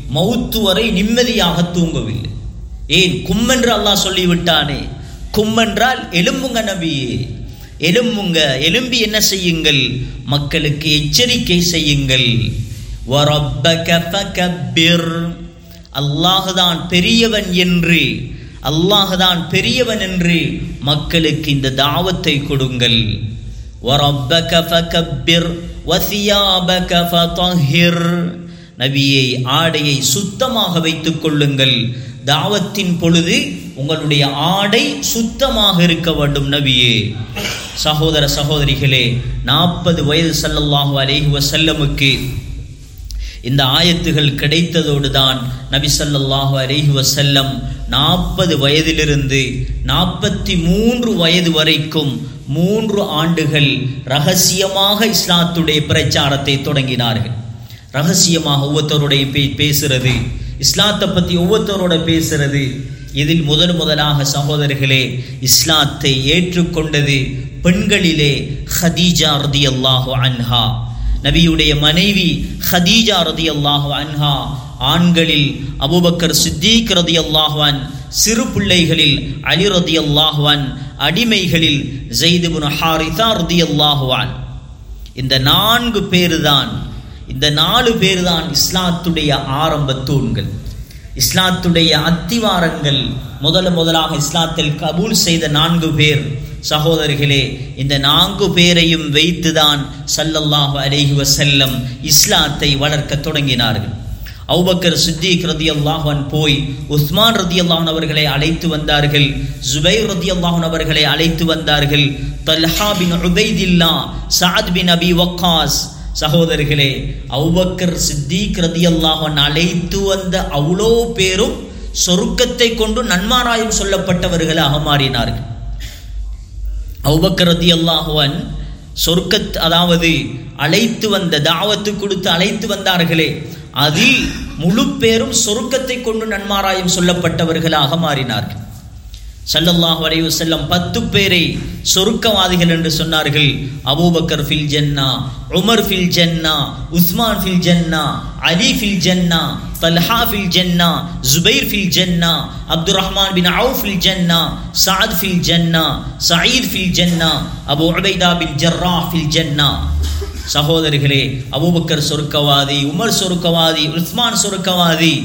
மௌத்து வரை நிம்மதியாக தூங்கவில்லை ஏன் கும்மென்று அல்லாஹ் சொல்லிவிட்டானே கும்மென்றால் எலும்புங்க நபியே எலும்புங்க எலும்பி என்ன செய்யுங்கள் மக்களுக்கு எச்சரிக்கை செய்யுங்கள் وَرَبَّكَ فَكَبِّرْ அல்லாஹுதான் பெரியவன் என்று அல்லாஹுதான் பெரியவன் என்று மக்களுக்கு இந்த தாவத்தை கொடுங்கள் وَرَبَّكَ فَكَبِّرْ وَثِيَابَكَ فَطَهِّرْ நபியை ஆடையை சுத்தமாக வைத்துக் கொள்ளுங்கள் தாவத்தின் பொழுது உங்களுடைய ஆடை சுத்தமாக இருக்க வேண்டும் நபியே சகோதர சகோதரிகளே நாற்பது வயது ஸல்லல்லாஹு அலைஹி வஸல்லமுக்கு இந்த ஆயத்துகள் கிடைத்ததோடு தான் நபி ஸல்லல்லாஹு அலைஹி வஸல்லம் நாற்பது வயதிலிருந்து நாற்பத்தி மூன்று வயது வரைக்கும் மூன்று ஆண்டுகள் ரகசியமாக இஸ்லாத்துடைய பிரச்சாரத்தை தொடங்கினார்கள் ரகசியமாக ஒவ்வொருத்தருடைய பே பேசுறது இஸ்லாத்தை பற்றி ஒவ்வொருத்தரோட பேசுறது இதில் முதல் முதலாக சகோதரர்களே இஸ்லாத்தை ஏற்றுக்கொண்டது பெண்களிலே ஹதீஜா ரதியல்லாஹு அன்ஹா நபியுடைய மனைவி ஹதீஜா ரதியல்லாஹு அன்ஹா ஆண்களில் அபூபக்கர் சித்தீக் ரதியல்லாஹுவான் சிறு பிள்ளைகளில் அலி ரதியல்லாஹுவான் அடிமைகளில் ஜெய்துபுன் ஹாரிதா ரதியல்லாஹுவான் இந்த நான்கு பேர்தான் இந்த நாலு பேர்தான் இஸ்லாத்துடைய ஆரம்ப தூண்கள் இஸ்லாத்துடைய அத்திவாரங்கள் முதல முதலாக இஸ்லாத்தில் கபூல் செய்த நான்கு பேர் சகோதரிகளே இந்த நான்கு பேரையும் வைத்துதான் சல்லல்லாஹு அலைஹி வஸல்லம் இஸ்லாத்தை வளர்க்க தொடங்கினார்கள் அவுபக்கர் சித்திக் ரதி அல்லாஹன் போய் உஸ்மான் ரதி அல்லாஹன் அவர்களை அழைத்து வந்தார்கள் ஜுபைர் ரதி அல்லாஹன் அவர்களை அழைத்து வந்தார்கள் தல்ஹா பின் உபைதில்லா சாத் பின் அபி வக்காஸ் சகோதரர்களே அவுபக்கர் சித்திக் ரதி அல்லாஹன் அழைத்து வந்த அவ்வளோ பேரும் சொருக்கத்தை கொண்டு நன்மாராயம் சொல்லப்பட்டவர்களாக மாறினார்கள் அவுபக்கர் ரதி அல்லாஹுவன் சொர்க்கத் அதாவது அழைத்து வந்த தாவத்து கொடுத்து அழைத்து வந்தார்களே அதில் முழு பேரும் சொருக்கத்தை கொண்டு நன்மாராயம் சொல்லப்பட்டவர்களாக மாறினார்கள் சல்லல்லாஹு அலைஹி வஸல்லம் பத்து பேரை சொருக்கவாதிகள் என்று சொன்னார்கள் அபூபக்கர் ஃபில் ஜன்னா உமர் ஃபில் ஜன்னா உஸ்மான் ஃபில் ஜன்னா அலி ஃபில் ஜன்னா தல்ஹா ஃபில் ஜன்னா ஜுபைர் ஃபில் ஜன்னா அப்துர் ரஹ்மான் பின் அவுஃப் ஃபில் ஜன்னா சாத் ஃபில் ஜன்னா சயீத் ஃபில் ஜன்னா அபு உபைதா பின் ஜர்ரா ஃபில் ஜன்னா சகோதரிகளே அபூபக்கர் சொருக்கவாதி உமர் சொருக்கவாதி உஸ்மான் சொருக்கவாதி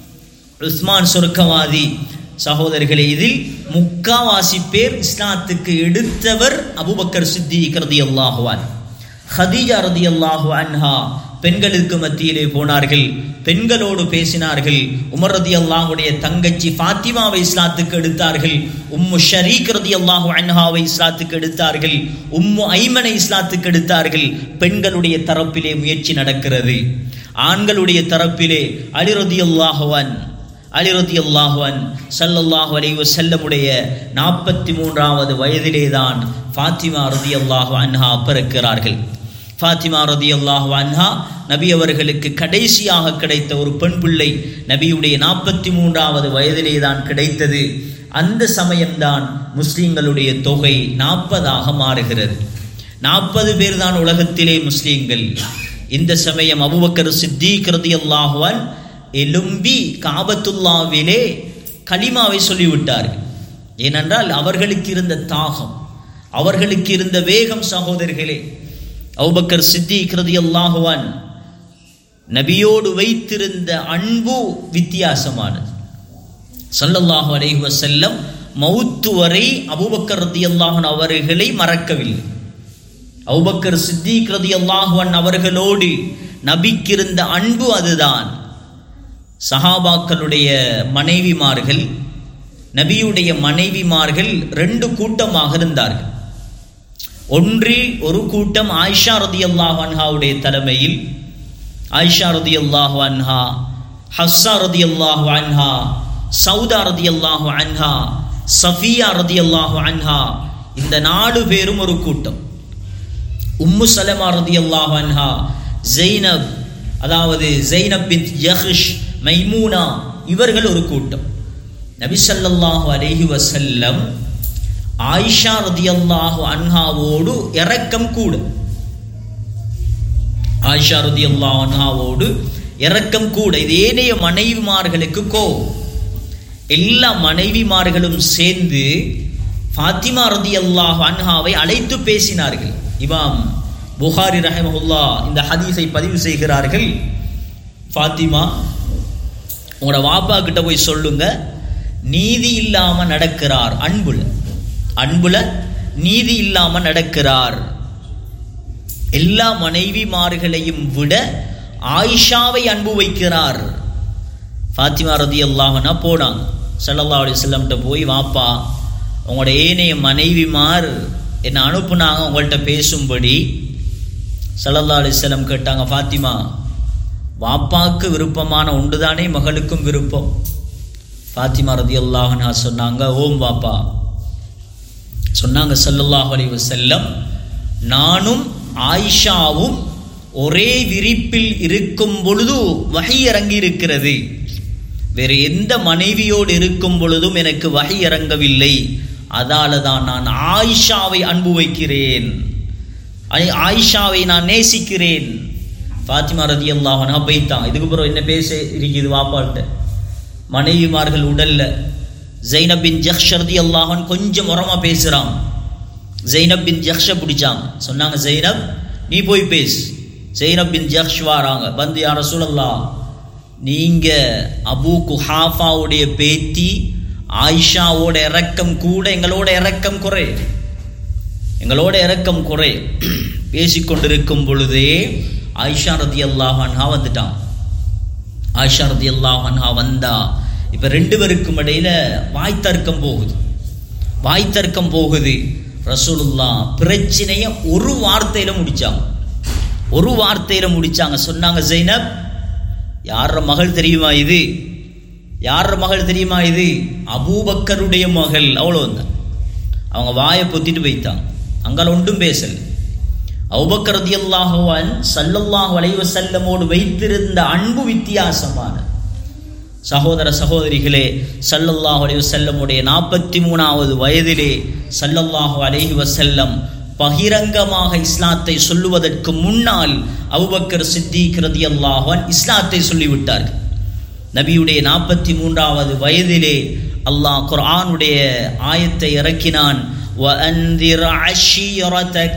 உஸ்மான் சொருக்கவாதி சகோதரிகளே இதில் முக்காவாசி பேர் இஸ்லாத்துக்கு எடுத்தவர் அபுபக்கர் சித்திக் ரதி அல்லாஹுவான் ஹதீஜா ரதி அல்லாஹு அன்ஹா பெண்களுக்கு மத்தியிலே போனார்கள் பெண்களோடு பேசினார்கள் உமர் ரதி அல்லாஹுடைய தங்கச்சி ஃபாத்திமாவை இஸ்லாத்துக்கு எடுத்தார்கள் உம்மு ஷரீக் ரதி அல்லாஹு அன்ஹாவை இஸ்லாத்துக்கு எடுத்தார்கள் உம்மு ஐமனை இஸ்லாத்துக்கு எடுத்தார்கள் பெண்களுடைய தரப்பிலே முயற்சி நடக்கிறது ஆண்களுடைய தரப்பிலே அலி ரதி அல்லாஹுவன் அலிரதி அல்லாஹுவன் சல்லல்லாஹு அலைஹி வஸல்லமுடைய நாற்பத்தி மூன்றாவது வயதிலே தான் ஃபாத்திமா ரதி அல்லாஹு அன்ஹா பிறக்கிறார்கள் ஃபாத்திமா ரதி அல்லாஹு அன்ஹா நபி அவர்களுக்கு கடைசியாக கிடைத்த ஒரு பெண் பிள்ளை நபியுடைய நாற்பத்தி மூன்றாவது வயதிலே தான் கிடைத்தது அந்த சமயம்தான் முஸ்லிம்களுடைய தொகை நாற்பதாக மாறுகிறது நாற்பது பேர் தான் உலகத்திலே முஸ்லீம்கள் இந்த சமயம் அபுபக்கர் சித்திக் ரதி அல்லாஹுவன் எலும்பி காபத்துல்லாவிலே கலிமாவை சொல்லிவிட்டார்கள் ஏனென்றால் அவர்களுக்கு இருந்த தாகம் அவர்களுக்கு இருந்த வேகம் சகோதரிகளே அவுபக்கர் சித்தி கிருதி அல்லாஹுவான் நபியோடு வைத்திருந்த அன்பு வித்தியாசமானது சல்லல்லாஹு அலைஹி வஸல்லம் மௌத்து வரை அபூபக்கர் ரதி அல்லாஹன் அவர்களை மறக்கவில்லை அவுபக்கர் சித்திக் ரதி அல்லாஹுவன் அவர்களோடு நபிக்கிருந்த அன்பு அதுதான் சஹாபாக்களுடைய மனைவிமார்கள் நபியுடைய மனைவிமார்கள் ரெண்டு கூட்டமாக இருந்தார்கள் ஒன்றில் ஒரு கூட்டம் ஆயிஷா ரதி அல்லாஹ் அன்ஹாவுடைய தலைமையில் ஆயிஷா ரதி அல்லாஹ் அன்ஹா ஹஸ்ஸா ரதி அல்லாஹ் அன்ஹா சவுதா ரதி அல்லாஹ் அன்ஹா சஃபியா ரதி அல்லாஹ் அன்ஹா இந்த நாலு பேரும் ஒரு கூட்டம் உம்மு சலமா ரதி அல்லாஹ் அன்ஹா ஜெய்னப் அதாவது ஜெய்னப் பின் யஹ்ஷ் மைமூனா இவர்கள் ஒரு கூட்டம் நபி ஸல்லல்லாஹு அலைஹி வஸல்லம் ஆயிஷா ரதியல்லாஹு அன்ஹாவோடு இரக்கம் கூட ஆயிஷா ரதியல்லாஹு அன்ஹாவோடு இரக்கம் கூட இது ஏனைய மனைவிமார்களுக்கு கோவம் எல்லா மனைவிமார்களும் சேர்ந்து ஃபாத்திமா ரதி அல்லாஹ் அன்ஹாவை அழைத்து பேசினார்கள் இமாம் புகாரி ரஹமஹுல்லா இந்த ஹதீஸை பதிவு செய்கிறார்கள் ஃபாத்திமா உங்களோட வாப்பா கிட்ட போய் சொல்லுங்க நீதி இல்லாம நடக்கிறார் அன்புல அன்புல நீதி இல்லாம நடக்கிறார் எல்லா மனைவிமார்களையும் விட ஆயிஷாவை அன்பு வைக்கிறார் ஃபாத்திமா ரதி அல்லாஹனா போனாங்க சல்லல்லா அலிஸ்லம்கிட்ட போய் வாப்பா உங்களோட ஏனைய மனைவிமார் என்னை அனுப்புனாங்க உங்கள்கிட்ட பேசும்படி சல்லல்லா அலிஸ்லம் கேட்டாங்க ஃபாத்திமா வாப்பாக்கு விருப்பமான ஒன்றுதானே மகளுக்கும் விருப்பம் ஃபாத்திமா ரதி அல்லாஹனா சொன்னாங்க ஓம் வாப்பா சொன்னாங்க சல்லல்லாஹ் அலைஹி வஸல்லம் நானும் ஆயிஷாவும் ஒரே விரிப்பில் இருக்கும் பொழுது வகை இறங்கி இருக்கிறது வேறு எந்த மனைவியோடு இருக்கும் பொழுதும் எனக்கு வகை இறங்கவில்லை அதால தான் நான் ஆயிஷாவை அன்பு வைக்கிறேன் ஆய்- ஆயிஷாவை நான் நேசிக்கிறேன் ஃபாத்திமா ரதி அல்லாஹனா போய்த்தான் இதுக்கு பிறகு என்ன பேச இருக்குது வாப்பாட்ட மனைவிமார்கள் உடல்ல ஜைனப் பின் ஜஹ்ஷ் ரதி அல்லாஹன் கொஞ்சம் உரமா பேசுறான் ஜைனப் பின் ஜஹ்ஷ பிடிச்சாங்க சொன்னாங்க ஜைனப் நீ போய் பேசு ஜைனப் பின் ஜஹ்ஷ் வாராங்க வந்து யார சொல்லலாம் நீங்க அபூ குஹாஃபாவுடைய பேத்தி ஆயிஷாவோட இறக்கம் கூட எங்களோட இறக்கம் குறை எங்களோட இறக்கம் குறை பேசிக்கொண்டிருக்கும் பொழுதே ஆயிஷா ரதி அல்லாஹன்ஹா வந்துட்டான் ஆயிஷா ரதி அல்லாஹன்ஹா வந்தா இப்ப ரெண்டு பேருக்கும் இடையில வாய் தர்க்கம் போகுது வாய் தர்க்கம் போகுது ரசூலுல்லா பிரச்சனைய ஒரு வார்த்தையில முடிச்சாங்க ஒரு வார்த்தையில முடிச்சாங்க சொன்னாங்க ஜெய்னப் யார மகள் தெரியுமா இது யார மகள் தெரியுமா இது அபூபக்கருடைய மகள் அவ்வளவுதான் அவங்க வாயை பொத்திட்டு போய்த்தாங்க அங்கால ஒன்றும் பேசல அபூபக்கர் ரதியல்லாஹுவான் சல்லல்லாஹு அலைஹி வஸல்லமோடு வைத்திருந்த அன்பு வித்தியாசமான சகோதர சகோதரிகளே சல்லல்லாஹு அலைஹி வஸல்லமுடைய நாற்பத்தி மூணாவது வயதிலே சல்லல்லாஹு அலைஹி வஸல்லம் பகிரங்கமாக இஸ்லாத்தை சொல்லுவதற்கு முன்னால் அபுபக்கர் சித்திக் ரதியல்லாஹு அன்ஹு இஸ்லாத்தை சொல்லிவிட்டார்கள் நபியுடைய நாற்பத்தி மூன்றாவது வயதிலே அல்லாஹ் குர்ஆனுடைய ஆயத்தை இறக்கினான் وَأَنذِرْ عَشِيرَتَكَ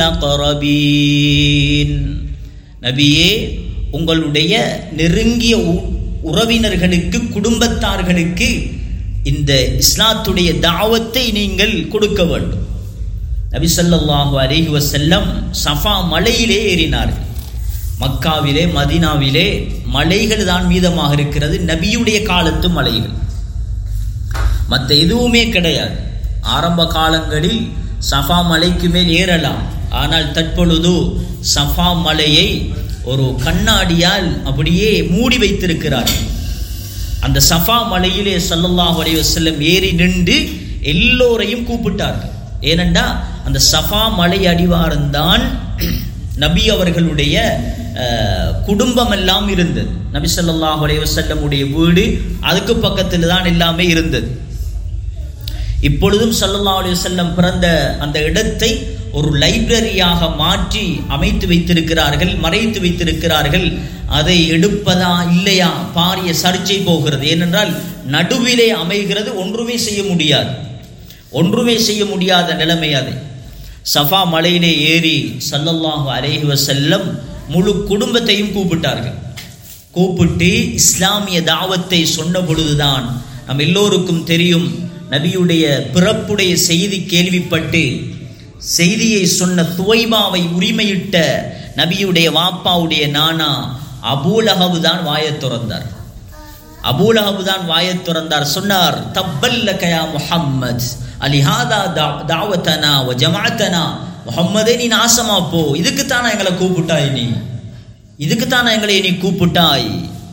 الْأَقْرَبِينَ நபியே உங்களுடைய நெருங்கிய உ- உறவினர்களுக்கு குடும்பத்தார்களுக்கு இந்த இஸ்லாத்துடைய தாவத்தை நீங்கள் கொடுக்க வேண்டும் நபி ஸல்லல்லாஹு அலைஹி வஸல்லம் சஃபா மலையிலே ஏறினார்கள் மக்காவிலே மதீனாவிலே மலைகள் தான் மீதமாக இருக்கிறது நபியுடைய காலத்து மலைகள் மற்ற எதுவுமே கிடையாது ஆரம்ப காலங்களில் சஃபா மலைக்கு மேல் ஏறலாம் ஆனால் தற்பொழுது சஃபா மலையை ஒரு கண்ணாடியால் அப்படியே மூடி வைத்திருக்கிறார்கள் அந்த சஃபா மலையிலே ஸல்லல்லாஹு அலைஹி வஸல்லம் ஏறி நின்று எல்லோரையும் கூப்பிட்டார்கள் ஏனென்றா அந்த சஃபா மலை அடிவாரம்தான் நபி அவர்களுடைய அஹ், குடும்பம் எல்லாம் இருந்தது நபி ஸல்லல்லாஹு அலைஹி வஸல்லமுடைய வீடு அதுக்கு பக்கத்தில் தான் எல்லாமே இருந்தது இப்பொழுதும் ஸல்லல்லாஹு அலைஹி வஸல்லம் பிறந்த அந்த இடத்தை ஒரு லைப்ரரியாக மாற்றி அமைத்து வைத்திருக்கிறார்கள் மறைத்து வைத்திருக்கிறார்கள் அதை எடுப்பதா இல்லையா பாரிய சர்ச்சை போகிறது ஏனென்றால் நடுவிலே அமைகிறது ஒன்றுமே செய்ய முடியாது ஒன்றுமே செய்ய முடியாத நிலைமை அது சஃபா மலையிலே ஏறி ஸல்லல்லாஹு அலைஹி வஸல்லம் முழு குடும்பத்தையும் கூப்பிட்டார்கள் கூப்பிட்டு இஸ்லாமிய தாவத்தை சொன்ன பொழுதுதான் நம் எல்லோருக்கும் தெரியும் நபியுடைய பிறப்புடைய செய்தி கேள்விப்பட்டு செய்தியை சொன்ன துவைபாவை உரிமையிட்ட நபியுடைய வாப்பாவுடைய நானா அபூலஹபு தான் வாயத் திறந்தார் அபூலஹபு தான் வாயத் திறந்தார் சொன்னார் தப்பல்லக யா முஹம்மத் அலிஹாதா தாவத்தனா வ ஜமாத்தனா முஹம்மதே நீ நாசமா போ இதுக்கு தானே எங்களை கூப்பிட்டாய் நீ இதுக்கு தானே எங்களை நீ கூப்பிட்டாய்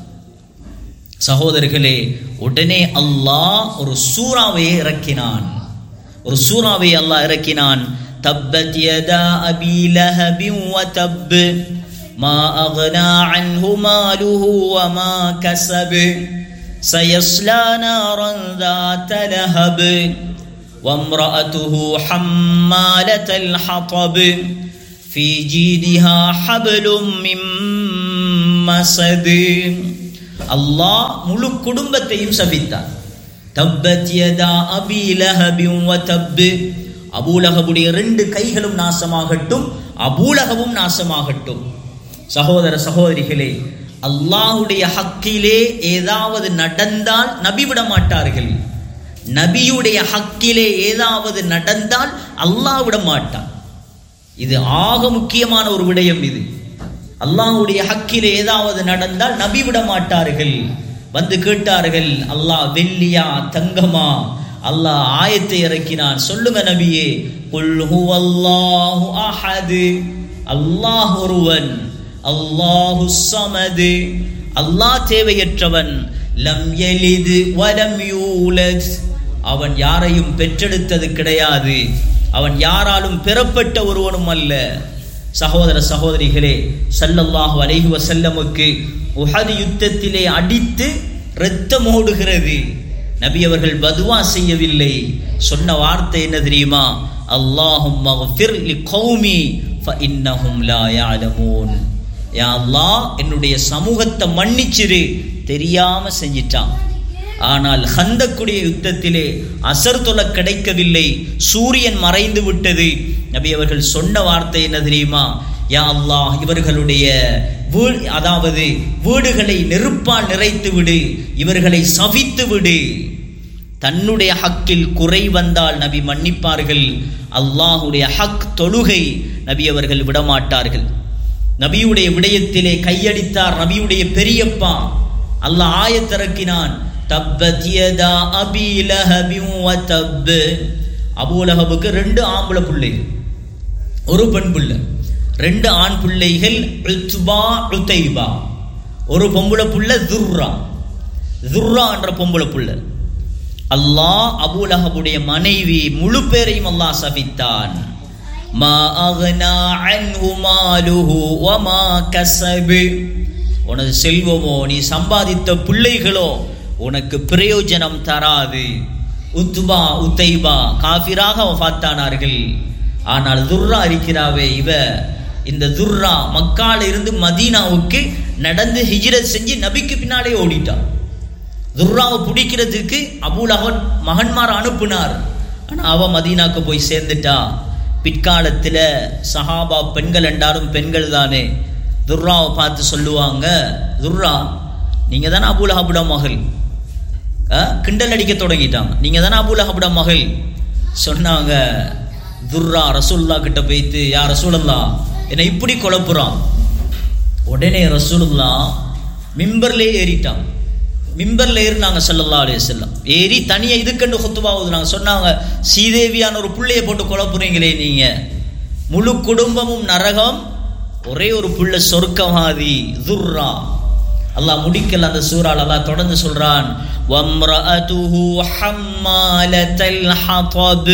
சகோதரர்களே உடனே அல்லாஹ் ஒரு சூறாவை இறக்கினான் ஒரு சூறாவை அல்லாஹ் இறக்கினான் தப்பத் யதா அபி லஹபின் வ தப் மா அக்னா அன்ஹு மாலுஹு வ மா கஸப் سيصلى نارا ذات لهب وامرأته حمالة الحطب في جيدها حبل من மஸது அல்லாஹ் முழு குடும்பத்தையும் சபித்தார் தப்பத் யதா அபி லஹபின் வ தப்பு அபூலகபுடைய ரெண்டு கைகளும் நாசமாகட்டும் அபூலகவும் நாசமாகட்டும் சகோதர சகோதரிகளே அல்லாஹுடைய ஹக்கிலே ஏதாவது நடந்தால் நபி விட மாட்டார்கள் நபியுடைய ஹக்கிலே ஏதாவது நடந்தால் அல்லாஹ் விட மாட்டான் இது ஆக முக்கியமான ஒரு விடயம் இது அல்லாஹுடைய ஹக்கிலே ஏதாவது நடந்தால் நபி விட மாட்டார்கள் வந்து கேட்டார்கள் அல்லாஹ் வெள்ளியா தங்கமா அல்லாஹ் ஆயத்தை இறக்கினான் சொல்லுங்க நபியே குல் ஹுவல்லாஹு அஹது அல்லாஹ் ஒருவன் அல்லாஹு சமது அல்லாஹ் தேவையற்றவன் லம் யலிது வலம் யூலத் அவன் யாரையும் பெற்றெடுத்தது கிடையாது அவன் யாராலும் பெறப்பட்ட ஒருவனும் அல்ல சகோதர சகோதரிகளே சல்லல்லாஹு அலைஹி வஸல்லமுக்கு உஹது யுத்தத்திலே அடித்து இரத்தம் ஓடுகிறது நபி அவர்கள் பதுவா செய்யவில்லை சொன்ன வார்த்தை என்ன தெரியுமா அல்லாஹும் மஃபிர் லி கௌமி ஃபஇன்னஹும் லா யஅலமூன் யா அல்லாஹ் என்னுடைய சமூகத்தை மன்னிச்சிரு தெரியாம செஞ்சிட்டான் ஆனால் ஹந்தக்குடைய யுத்தத்திலே அசர் தொலை கிடைக்கவில்லை சூரியன் மறைந்து விட்டது நபி அவர்கள் சொன்ன வார்த்தை என்ன தெரியுமா யா அல்லாஹ் இவர்களுடைய வீ அதாவது வீடுகளை நெருப்பால் நிறைத்து விடு இவர்களை சபித்து விடு தன்னுடைய ஹக்கில் குறை வந்தால் நபி மன்னிப்பார்கள் அல்லாஹுடைய ஹக் தொழுகை நபி அவர்கள் விடமாட்டார்கள் நபியுடைய விடயத்திலே கையடித்தார் நபியுடைய பெரியப்பா அல்லாஹ் ஆயத்திறக்கினான் தப்பத் யதா அபி லஹபின் வ தப் அபூ லஹபுக்கு ரெண்டு ஆம்பளை பிள்ளைகள் ஒரு பெண் பிள்ளை ரெண்டு ஆண் பிள்ளைகள் உத்பா உத்தைபா ஒரு பொம்பளை புள்ள துர்ரா துர்ரா என்ற பொம்பளை புள்ள அல்லாஹ் அபூ லஹபுடைய மனைவி முழு பேரையும் அல்லாஹ் சபித்தான் மா அக்னா அன்ஹு மாலுஹு வ மா கஸபு உனது செல்வமோ நீ சம்பாதித்த பிள்ளைகளோ உனக்கு பிரயோஜனம் தராது உத்துபா உத்தைபா காஃபிராக வஃபாத்தானார்கள் ஆனால் துர்ரா இருக்கிறாவே இவ இந்த துர்ரா மக்கால இருந்து மதீனாவுக்கு நடந்து ஹிஜ்ரத் செஞ்சு நபிக்கு பின்னாலே ஓடிட்டான் துர்ராவை பிடிக்கிறதுக்கு அபூலகன் மகன்மார் அனுப்புனார் ஆனால் அவ மதீனாக்கு போய் சேர்ந்துட்டா பிற்காலத்தில் சஹாபா பெண்கள் என்றாலும் பெண்கள் தானே துர்ராவை பார்த்து சொல்லுவாங்க துர்ரா நீங்கள் தானே அபூலஹபுட மகள் கிண்டல் அடிக்க தொடங்கிட்டாங்க நீங்கள் தானே அபூலஹபுட மகள் சொன்னாங்க துர்ரா ரசூல்லா கிட்ட போய்த்து யா ரசூலல்லா என்னை இப்படி குழப்புறான் உடனே ரசூலுல்லா மிம்பர்லேயே ஏறிட்டான் மிம்பர்ல ஏறினாங்க சல்லல்லா அலைய செல்லம் ஏறி தனியை இதுக்கண்டு ஹொத்துவா ஊதுனாங்க சொன்னாங்க சீதேவியான ஒரு புள்ளைய போட்டு குழப்புறீங்களே நீங்க முழு குடும்பமும் நரகம் ஒரே ஒரு புள்ள சொர்க்கவாதி துர்ரா அல்லாஹ் முடிக்கல அந்த சூறால் அல்லாஹ் தொடர்ந்து சொல்றான் வம்ரஅதுஹு ஹம்மாலத்தல் ஹதப்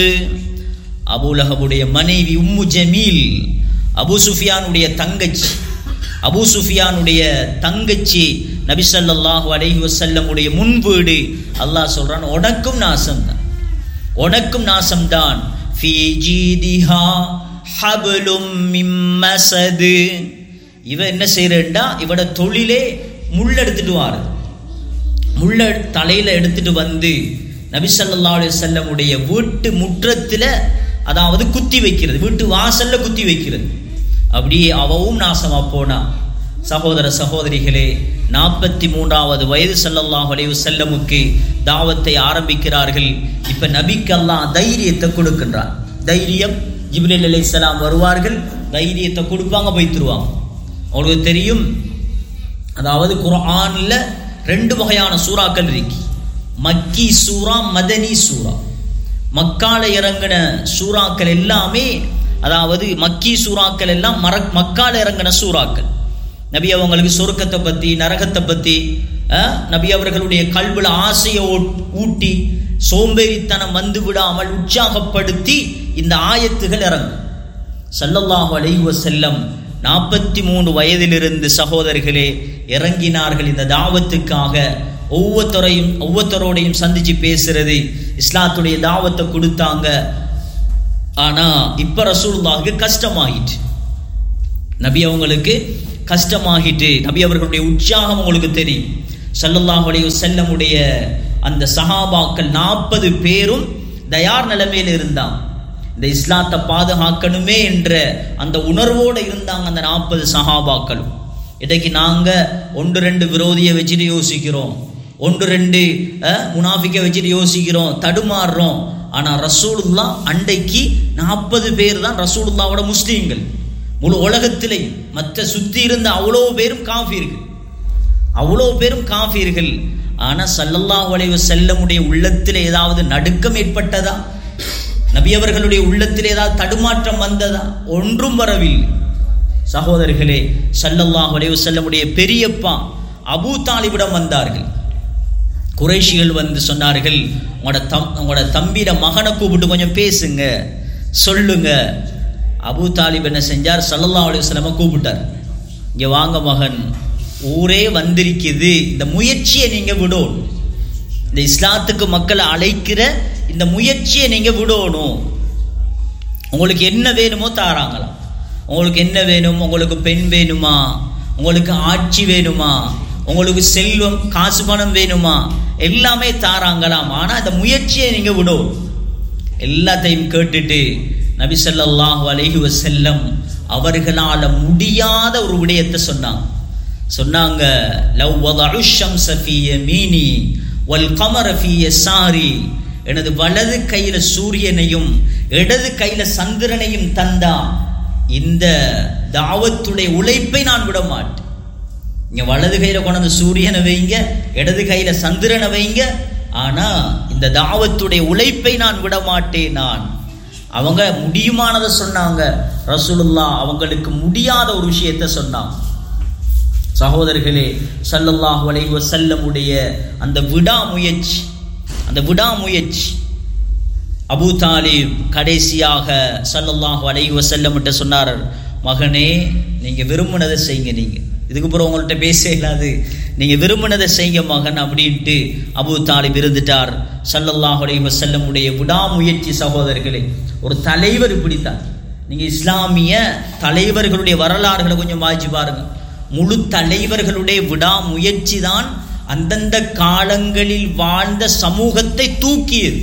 அபூலஹபுடைய மனைவி உம்மு ஜமீல் அபு சுஃபியானுடைய தங்கச்சி அபு சுஃபியானுடைய தங்கச்சி நபி ஸல்லல்லாஹு அலைஹி வஸல்லமுடைய முன்வீடு அல்லாஹ் சொல்றான் உனக்கும் நாசம்தான் உனக்கும் நாசம்தான் ஃபீ ஜீதிஹா ஹபலும் மிம் மஸது இவ என்ன செய்யறா இவட தொழிலே முள் எடுத்துட்டு வாரு முள்ள தலையில எடுத்துட்டு வந்து நபி ஸல்லல்லாஹு அலைஹி வஸல்லமுடைய வீட்டு முற்றத்துல அதாவது குத்தி வைக்கிறது வீட்டு வாசல்ல குத்தி வைக்கிறது அப்படியே அவவும் நாசமா போனா சகோதர சகோதரிகளே நாற்பத்தி மூன்றாவது வயது ஸல்லல்லாஹு அலைஹி வஸல்லமுக்கு தாவத்தை ஆரம்பிக்கிறார்கள் இப்ப நபிக்கு அல்லாஹ் தைரியத்தை கொடுக்கின்றார் தைரியம் ஜிப்ரீல் அலைஹிஸ்ஸலாம் வருவார்கள் தைரியத்தை கொடுப்பாங்க போய்த்துருவாங்க அவங்களுக்கு தெரியும் அதாவது குர்ஆன்ல ரெண்டு வகையான சூறாக்கள் இருக்கு மக்கி சூரா மதனி சூரா மக்கால இறங்கின சூறாக்கள் எல்லாமே அதாவது மக்கி சூறாக்கள் எல்லாம் மர மக்கால இறங்கின சூறாக்கள் நபி அவங்களுக்கு சொர்க்கத்தை பத்தி நரகத்தை பத்தி அஹ், நபி அவர்களுடைய கல்வில ஆசையை ஊட்- ஊட்டி சோம்பேறித்தனம் வந்து விடாமல் உற்சாகப்படுத்தி இந்த ஆயத்துகள் இறங்கும் ஸல்லல்லாஹு அலைஹி வஸல்லம் நாற்பத்தி மூணு வயதிலிருந்து சகோதரர்களே இறங்கினார்கள் இந்த தாவத்துக்காக ஒவ்வொருத்தரையும் ஒவ்வொருத்தரோடையும் சந்திச்சு பேசுறது இஸ்லாத்துடைய தாவத்தை கொடுத்தாங்க ஆனா இப்ப ரசூலுல்லாஹுக்கு கஷ்டமாயிட்டு நபி அவங்களுக்கு கஷ்டமாகிட்டு நபி அவர்களுடைய உற்சாகம் உங்களுக்கு தெரியும் ஸல்லல்லாஹு அலைஹி வஸல்லமுடைய அந்த சஹாபாக்கள் நாற்பது பேரும் தயார் நிலைமையில் இருந்தாங்க இந்த இஸ்லாத்தை பாதுகாக்கணுமே என்ற அந்த உணர்வோடு இருந்தாங்க அந்த நாற்பது சஹாபாக்களும் இன்றைக்கு நாங்கள் ஒன்று ரெண்டு விரோதியை வச்சுட்டு யோசிக்கிறோம் ஒன்று ரெண்டு அஹ், முனாஃபிக்கை வச்சுட்டு யோசிக்கிறோம் தடுமாறுறோம் ஆனால் ரசூலுல்லா அன்றைக்கு நாற்பது பேர் தான் ரசூலுல்லாவோட முஸ்லீம்கள் முழு உலகத்திலே மற்ற சுற்றி இருந்த அவ்வளோ பேரும் காஃபீர்கள் அவ்வளோ பேரும் காஃபீர்கள் ஆனால் சல்லல்லாஹு அலைஹி வஸல்லமுடைய உள்ளத்தில் ஏதாவது நடுக்கம் ஏற்பட்டதா நபி அவர்களுடைய உள்ளத்தில் ஏதாவது தடுமாற்றம் வந்ததா ஒன்றும் வரவில்லை சகோதரர்களே சல்லல்லாஹு அலைஹி வஸல்லமுடைய பெரியப்பா அபூ தாலிபிடம் வந்தார்கள் குறைஷிகள் வந்து சொன்னார்கள் உங்களோட தம் உங்களோட தம்பியிட மகனை கூப்பிட்டு கொஞ்சம் பேசுங்க சொல்லுங்க அபூ தாலிப் என்ன செஞ்சார் சல்லல்லாஹு அலைஹி வஸல்லம கூப்பிட்டார் இங்கே வாங்க மகன் ஊரே வந்திருக்குது இந்த முயற்சியை நீங்கள் விடணும் இந்த இஸ்லாத்துக்கு மக்களை அழைக்கிற இந்த முயற்சியை நீங்கள் விடணும் உங்களுக்கு என்ன வேணுமோ தாராங்களாம் உங்களுக்கு என்ன வேணும் உங்களுக்கு பெண் வேணுமா உங்களுக்கு ஆட்சி வேணுமா உங்களுக்கு செல்வம் காசு பணம் வேணுமா எல்லாமே தாராங்களாம் ஆனால் இந்த முயற்சியை நீங்கள் விடும் எல்லாத்தையும் கேட்டுட்டு நபி ஸல்லல்லாஹு அலைஹி வஸல்லம் அவர்களால முடியாத ஒரு விடயத்தை சொன்னாங்க சொன்னாங்க லவ் வதஉ ஷம்ஸ ஃபீ யமீனி வல் கமர ஃபீ யஸாரி எனது வலது கையில சூரியனையும் இடது கையில சந்திரனையும் தந்தா இந்த தாவத்துடைய உழைப்பை நான் விட மாட்டேன் இங்க வலது கையில கொண்டு சூரியனை வைங்க இடது கையில சந்திரனை வைங்க ஆனா இந்த தாவத்துடைய உழைப்பை நான் விட மாட்டேன் நான் அவங்க முடியுமானதை சொன்னாங்க ரசூலுல்லா அவங்களுக்கு முடியாத ஒரு விஷயத்தை சொன்னாங்க சகோதரர்களே ஸல்லல்லாஹு அலைஹி வஸல்லமுடைய அந்த விடாமுயற்சி அந்த விடாமுயற்சி அபூ தாலிப் கடைசியாக ஸல்லல்லாஹு அலைஹி வஸல்லம்கிட்ட சொன்னார் மகனே நீங்க விரும்பினதை செய்யுங்க நீங்க இதுக்கு அப்புறம் உங்கள்கிட்ட பேச இல்லாது நீங்க விரும்பினதை செய்யுங்க மகன் அப்படின்ட்டு அபூ தாலிப் இருந்துட்டார் ஸல்லல்லாஹு அலைஹி வஸல்லமுடைய விடாமுயற்சி சகோதரர்களே ஒரு தலைவர் இப்படித்தான் நீங்க இஸ்லாமிய தலைவர்களுடைய வரலாறுகளை கொஞ்சம் வாய்ச்சி பாருங்க முழு தலைவர்களுடைய விடாமுயற்சி தான் அந்தந்த காலங்களில் வாழ்ந்த சமூகத்தை தூக்கியது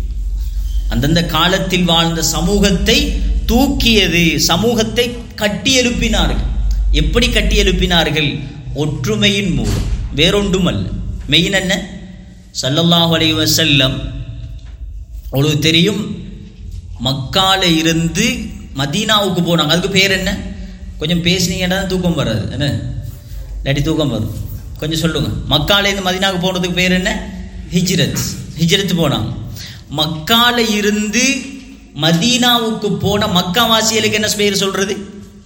அந்தந்த காலத்தில் வாழ்ந்த சமூகத்தை தூக்கியது சமூகத்தை கட்டி எழுப்பினார்கள் எப்படி கட்டி எழுப்பினார்கள் ஒற்றுமையின் மூலம் வேறொன்றும் அல்ல மெயின் என்ன ஸல்லல்லாஹு அலைஹி வஸல்லம் உங்களுக்கு தெரியும் மக்கால இருந்து மதீனாவுக்கு போனாங்க அதுக்கு பேர் என்ன கொஞ்சம் பேசுனீங்கன்னா தான் தூக்கம் வராது என்ன இல்லாட்டி தூக்கம் வரும் கொஞ்சம் சொல்லுங்க மக்கால இருந்து மதீனாவுக்கு போனதுக்கு பேர் என்ன ஹிஜ்ரத் ஹிஜ்ரத் போனாங்க மக்கால இருந்து மதீனாவுக்கு போன மக்கா வாசிகளுக்கு என்ன பேர் சொல்றது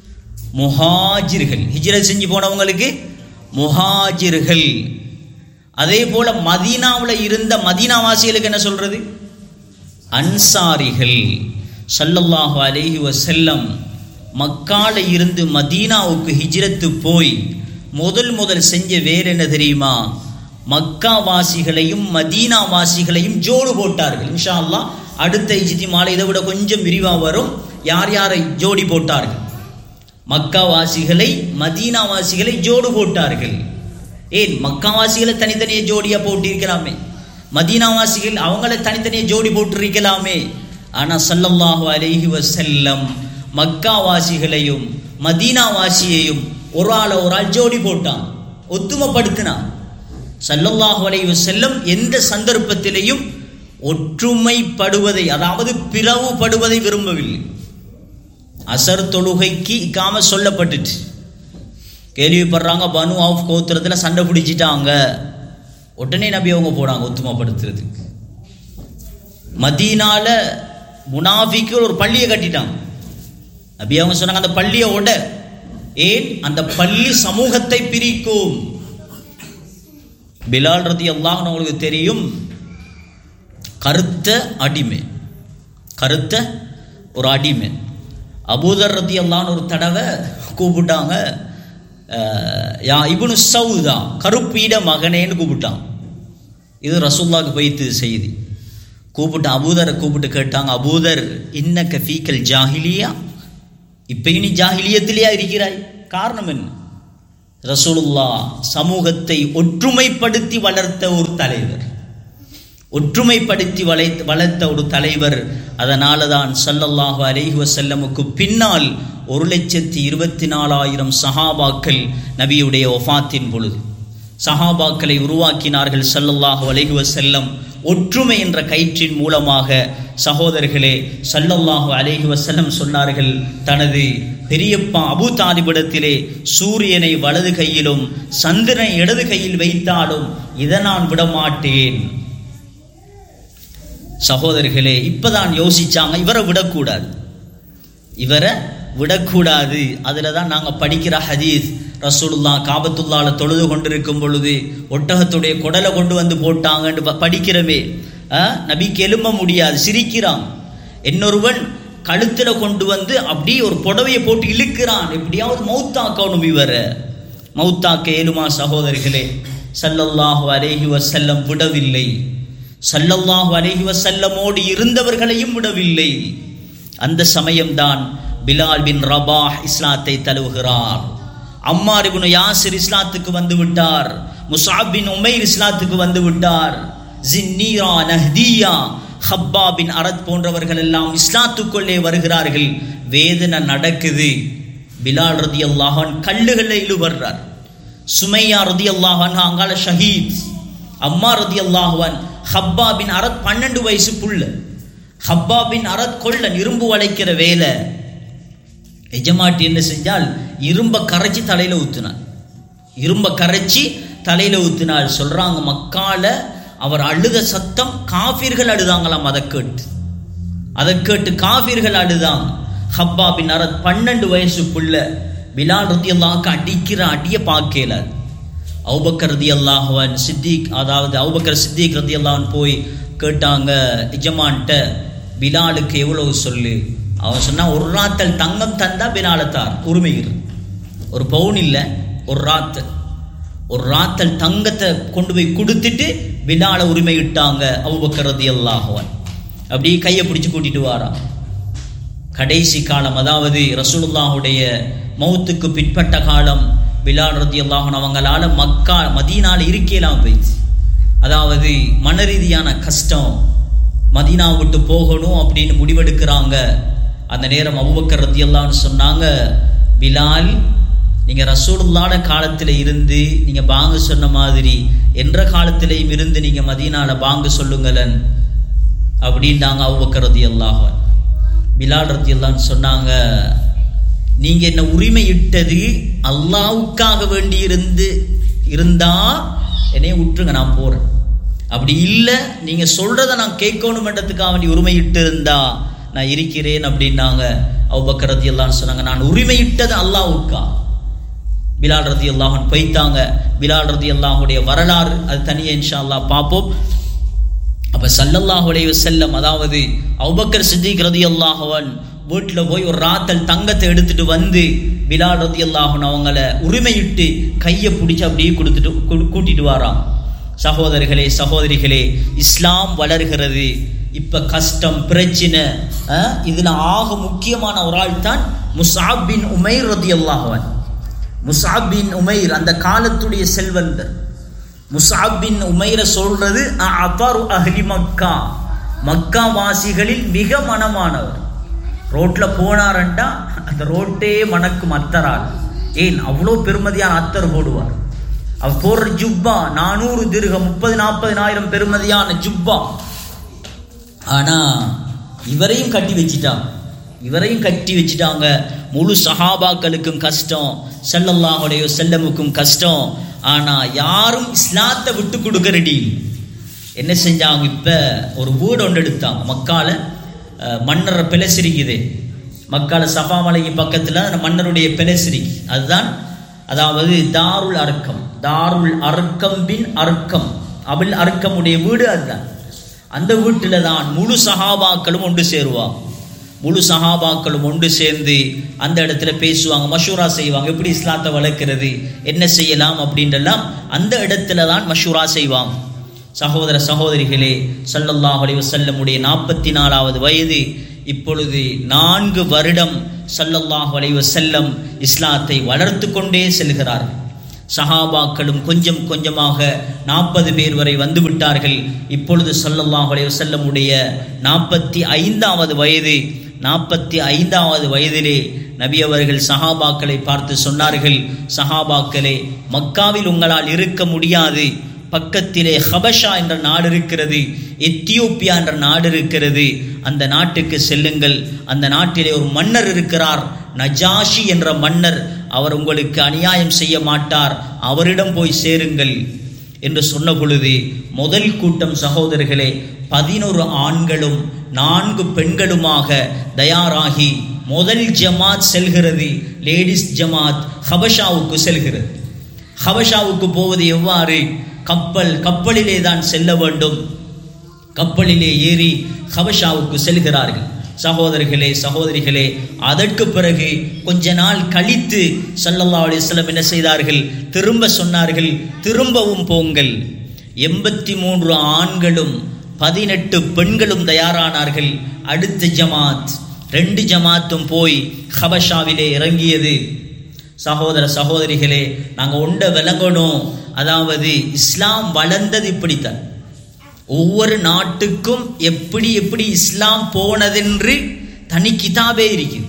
முஹாஜிர்கள் ஹிஜ்ரத் செஞ்சு போனவங்களுக்கு முஹாஜிர்கள் அதே போல மதீனாவுல இருந்த மதீனா வாசிகளுக்கு என்ன சொல்றது அன்சாரிகள் ஸல்லல்லாஹு அலைஹி வஸல்லம் மக்கால இருந்து மதீனாவுக்கு ஹிஜ்ரத்து போய் முதல் முதல் செஞ்ச வேறு என்ன தெரியுமா மக்கா வாசிகளையும் மதீனா வாசிகளையும் ஜோடு போட்டார்கள் இன்ஷா அல்லாஹ் அடுத்த இஜிதி மாலை இதை விட கொஞ்சம் விரிவா வரும் யார் யாரை ஜோடி போட்டார்கள் மக்கா வாசிகளை மதீனா வாசிகளை ஜோடு போட்டார்கள் ஏன் மக்கா வாசிகளை தனித்தனியே ஜோடியா போட்டிருக்கலாமே மதீனா வாசிகள் அவங்கள தனித்தனியே ஜோடி போட்டிருக்கலாமே ஆனா ஸல்லல்லாஹு அலைஹி வஸல்லம் மக்கா வாசிகளையும் மதீனா வாசியையும் ஒரு ஆளை ஒரு ஆள் ஜோடி போட்டான் ஒத்துமைப்படுத்தினான் ஸல்லல்லாஹு அலைஹி வஸல்லம் எந்த சந்தர்ப்பத்திலையும் ஒற்றுமைப்படுவதை அதாவது பிளவுபடுவதை விரும்பவில்லை அசர் தொழுகைக்கு இக்காம சொல்லப்பட்டுச்சு கேள்விப்படுறாங்க பனு ஆஃப் கோத்திரத்தில் சண்டை பிடிச்சிட்டாங்க உடனே நபி அவங்க போனாங்க ஒத்துமைப்படுத்துறதுக்கு மதீனால முனாஃபிக்கு ஒரு பள்ளியை கட்டிட்டாங்க நபி அவங்க சொன்னாங்க அந்த பள்ளியை உட ஏன் அந்த பள்ளி சமூகத்தை பிரிக்கும் பிலால் ரதி அல்லாஹ் உங்களுக்கு தெரியும் கருத்த அடிமை கருத்த ஒரு அடிமை அபூதர் ரதி அல்லான்னு ஒரு தடவை கூப்பிட்டாங்க அஹ், யா இப்னு சவுதா கருப்பீட மகனேன்னு கூப்பிட்டான் இது ரசூல்லாக்கு போய்த்து செய்தி கூப்பிட்டு அபூதரை கூப்பிட்டு கேட்டாங்க அபூதர் இன்னக்க ஃபீக்கல் ஜாஹிலியா இப்போ இனி ஜாஹிலியத்திலேயா இருக்கிறாய் காரணம் என்ன ரசூலுல்லா சமூகத்தை ஒற்றுமைப்படுத்தி வளர்த்த ஒரு தலைவர் ஒற்றுமைப்படுத்தி வளை வளர்த்த ஒரு தலைவர் அதனால தான் சல்லல்லாஹு அலைஹி வஸல்லமுக்கு பின்னால் ஒரு லட்சத்தி இருபத்தி நாலாயிரம் சஹாபாக்கள் நபியுடைய ஒஃபாத்தின் பொழுது சஹாபாக்களை உருவாக்கினார்கள் சல்லல்லாஹு அலைஹி வஸல்லம் ஒற்றுமை என்ற கயிற்றின் மூலமாக சகோதரர்களே சல்லல்லாஹு அலைஹி வஸல்லம் சொன்னார்கள் தனது பெரியப்பா அபு தாலிபிடத்திலே சூரியனை வலது கையிலும் சந்திரனை இடது கையில் வைத்தாலும் இதை நான் விடமாட்டேன் சகோதரர்களே இப்பதான் யோசிச்சாங்க இவரை விடக்கூடாது இவரை விடக்கூடாது அதில் தான் நாங்கள் படிக்கிற ஹதீஸ் ரசூலுல்லா காபத்துல்லால தொழுது கொண்டிருக்கும் பொழுது ஒட்டகத்துடைய குடலை கொண்டு வந்து போட்டாங்கன்னு ப- படிக்கிறோமே ஆ, நபிக்கு எழும்ப முடியாது சிரிக்கிறான் இன்னொருவன் கழுத்துல கொண்டு வந்து அப்படியே ஒரு புடவையை போட்டு இழுக்கிறான் எப்படியாவது மௌத்தாக்கணும் இவரை மௌத்தாக்க ஏழுமா சகோதரிகளே சல்லல்லாஹு அலைஹி வஸல்லம் விடவில்லை சல்லல்லாஹு அலைஹி வஸல்லமோடு இருந்தவர்களையும் விடவில்லை அந்த சமயம்தான் பிலால் பின் ரபாஹ் இஸ்லாத்தை தழுவுகிறார் அம்மார் இப்னு யாசிர் இஸ்லாத்துக்கு வந்து விட்டார் முஸாப் பின் உமைர் இஸ்லாத்துக்கு வந்து விட்டார் ஜின்னீரா நஹ்தியா ஹப்பா பின் அரத் போன்றவர்கள் எல்லாம் இஸ்லாத்துக்குள்ளே வருகிறார்கள் வேதனை நடக்குது பிலால் ரதி அல்லாஹான் கல்லுகளை இழுவர்றார் சுமையா ரதி அல்லாஹான் அங்கால ஷஹீத் அம்மா ரதி அல்லாஹுவான் ஹப்பா பின் அரத் பன்னெண்டு வயசு புள்ள ஹப்பா பின் அரத் கொள்ளன் இரும்பு வளைக்கிற வேலை எஜமாட்டி என்ன செஞ்சால் இரும்ப கரைச்சி தலையில ஊத்துனார் இரும்ப கரைச்சி தலையில ஊத்தினார் சொல்றாங்க மக்கால அவர் அழுத சத்தம் காஃபிர்கள் அழுதாங்களாம் அதை கேட்டு அதை கேட்டு காஃபிர்கள் அழுதாங்க ஹப்பா பின் அரத் பன்னெண்டு வயசு புள்ள பிலால் ரதி அல்லாஹ்க்கு அடிக்கிற அடியை பார்க்கல அவுபக்கர் ரதி அல்லாஹவன் சித்திக் அதாவது அவுபக்கர் சித்திக் ரதி அல்லாஹன் போய் கேட்டாங்க எஜமான்ட்ட பிலாலுக்கு எவ்வளவு சொல்லு அவன் சொன்னா ஒரு ராத்தல் தங்கம் தந்தா பிலாலத்தார் உரிமைகள் ஒரு பவுன் இல்லை ஒரு ராத்தல் ஒரு ராத்தல் தங்கத்தை கொண்டு போய் கொடுத்துட்டு பிலால உரிமையிட்டாங்க அவுபக்கர் ரதி அல்லாஹவன் அப்படியே கையை பிடிச்சு கூட்டிட்டு வாரான் கடைசி காலம் அதாவது ரசூலுல்லாஹுடைய மௌத்துக்கு பிற்பட்ட காலம் பிலால் ரதி அல்லாஹன் அவங்களால மக்கா மதீனால இருக்கலாம் போயிடுச்சு அதாவது மன ரீதியான கஷ்டம் மதீனா விட்டு போகணும் அப்படின்னு முடிவெடுக்கிறாங்க அந்த நேரம் அபுபக்கர் ரதி அல்லான்னு சொன்னாங்க பிலால் நீங்க ரசூலுல்லாட காலத்துல இருந்து நீங்க பாங்கு சொன்ன மாதிரி என்ற காலத்திலையும் இருந்து நீங்க மதீனால பாங்கு சொல்லுங்களேன் அப்படின்ட்டாங்க அபுபக்கர் ரதி அல்லாஹன் பிலால் ரத்தி சொன்னாங்க நீங்க என்ன உரிமை இட்டது அல்லாவுக்காக வேண்டி இருந்து இருந்தா என்னைய விட்டுருங்க நான் போறேன் அப்படி இல்லை நீங்க சொல்றத நான் கேட்கணுமென்றதுக்காக வேண்டி உரிமை இட்டு இருந்தா நான் இருக்கிறேன் அப்படின்னாங்க அவுபக்கர் ரதி சொன்னாங்க நான் உரிமை இட்டது அல்லாவுக்கா பிலால் ரதி அல்லாஹன் பைத்தாங்க பிலால் ரதி அல்லாஹுடைய வரலாறு அது தனியே இன்ஷா அல்லாஹ் பார்ப்போம் அப்ப சல்லல்லாஹு அலைஹி வஸல்லம் அதாவது அபூபக்கர் சித்திக் ரதியல்லாஹுவன் வீட்டில் போய் ஒரு ராத்தல் தங்கத்தை எடுத்துட்டு வந்து பிலால் ரதியல்லாஹுன் அவங்கள உரிமையிட்டு கையை பிடிச்சி அப்படியே கொடுத்துட்டு கூ- கூட்டிட்டு வாராம் சகோதரர்களே சகோதரிகளே இஸ்லாம் வளர்கிறது இப்ப கஷ்டம் பிரச்சனை அஹ், இதுல ஆக முக்கியமான ஒரு ஆள் தான் முசாப் பின் உமைர் ரதியல்லாஹுவன் முசாப் பின் உமைர் அந்த காலத்துடைய செல்வந்தர் முசாப் பின் உமைர சொல்றது அபரு அஹ்லி மக்கா மக்கா வாசிகளில் மிக மனமானவர் ரோட்ல போனாரண்டா அந்த ரோட்டே மணக்கும் அத்தரால் ஏன் அவ்வளோ பெருமதியான அத்தர் போடுவார் அவர் போடுற ஜுப்பா நானூறு திருகம் முப்பது நாற்பதினாயிரம் பெருமதியான ஜுப்பா ஆனா இவரையும் கட்டி வச்சிட்டாங்க இவரையும் கட்டி வச்சிட்டாங்க முழு சஹாபாக்களுக்கும் கஷ்டம் ஸல்லல்லாஹு செல்லமுக்கும் கஷ்டம் ஆனா யாரும் இஸ்லாத்தை விட்டு கொடுக்க ரெடி இல்லை. என்ன செஞ்சாங்க இப்ப ஒரு வீடு ஒன்று எடுத்தாங்க மக்கால அஹ், மன்னர் பிளசிரிக்குது மக்கால சபா மலைக்கு பக்கத்துல அந்த மன்னருடைய பிளசிரிக்கு அதுதான் அதாவது தாருல் அர்க்கம் தாருல் அர்க்கம் பின் அர்க்கம் அபில் அர்க்கமுடைய வீடு அதுதான் அந்த வீட்டில் தான் முழு சஹாபாக்களும் ஒன்று சேருவாங்க முழு சஹாபாக்களும் ஒன்று சேர்ந்து அந்த இடத்துல பேசுவாங்க மஷூரா செய்வாங்க எப்படி இஸ்லாத்தை வளர்க்கிறது என்ன செய்யலாம் அப்படின்றலாம் அந்த இடத்துல தான் மஷூரா செய்வாங்க சகோதர சகோதரிகளே ஸல்லல்லாஹு அலைஹி வஸல்லமுடைய நாற்பத்தி நாலாவது வயது இப்பொழுது நான்கு வருடம் ஸல்லல்லாஹு அலைஹி வஸல்லம் இஸ்லாத்தை வளர்த்து கொண்டே செல்கிறார் சஹாபாக்களும் கொஞ்சம் கொஞ்சமாக நாற்பது பேர் வரை வந்து விட்டார்கள் இப்பொழுது ஸல்லல்லாஹு அலைஹி வஸல்லமுடைய நாற்பத்தி ஐந்தாவது வயது நாற்பத்தி ஐந்தாவது வயதிலே நபி அவர்கள் சஹாபாக்களை பார்த்து சொன்னார்கள் சஹாபாக்களே மக்காவில் உங்களால் இருக்க முடியாது பக்கத்திலே ஹபஷா என்ற நாடு இருக்கிறது எத்தியோப்பியா என்ற நாடு இருக்கிறது அந்த நாட்டுக்கு செல்லுங்கள் அந்த நாட்டிலே ஒரு மன்னர் இருக்கிறார் நஜாஷி என்ற மன்னர் அவர் உங்களுக்கு அநியாயம் செய்ய மாட்டார் அவரிடம் போய் சேருங்கள் என்று சொன்ன பொழுது முதல் கூட்டம் சகோதரர்களே பதினொரு ஆண்களும் நான்கு பெண்களுமாக தயாராகி முதல் ஜமாத் செல்கிறது லேடிஸ் ஜமாத் ஹபஷாவுக்கு செல்கிறது ஹபஷாவுக்கு போவது எவ்வாறு கப்பல் கப்பலிலே தான் செல்ல வேண்டும் கப்பலிலே ஏறி ஹபஷாவுக்கு செல்கிறார்கள் சகோதரர்களே சகோதரிகளே அதற்கு பிறகு கொஞ்ச நாள் கழித்து ஸல்லல்லாஹு அலைஹி வஸல்லம் என்ன செய்தார்கள் திரும்ப சொன்னார்கள் திரும்பவும் போங்கள் எண்பத்தி மூன்று ஆண்களும் பதினெட்டு பெண்களும் தயாரானார்கள் அடுத்த ஜமாத் ரெண்டு ஜமாத்தும் போய் ஹபஷாவிலே இறங்கியது சகோதர சகோதரிகளே நாங்கள் ஒன்றை விளங்கணும் அதாவது இஸ்லாம் வளர்ந்தது இப்படித்தான் ஒவ்வொரு நாட்டுக்கும் எப்படி எப்படி இஸ்லாம் போனதென்று தனி கிதாபே இருக்குது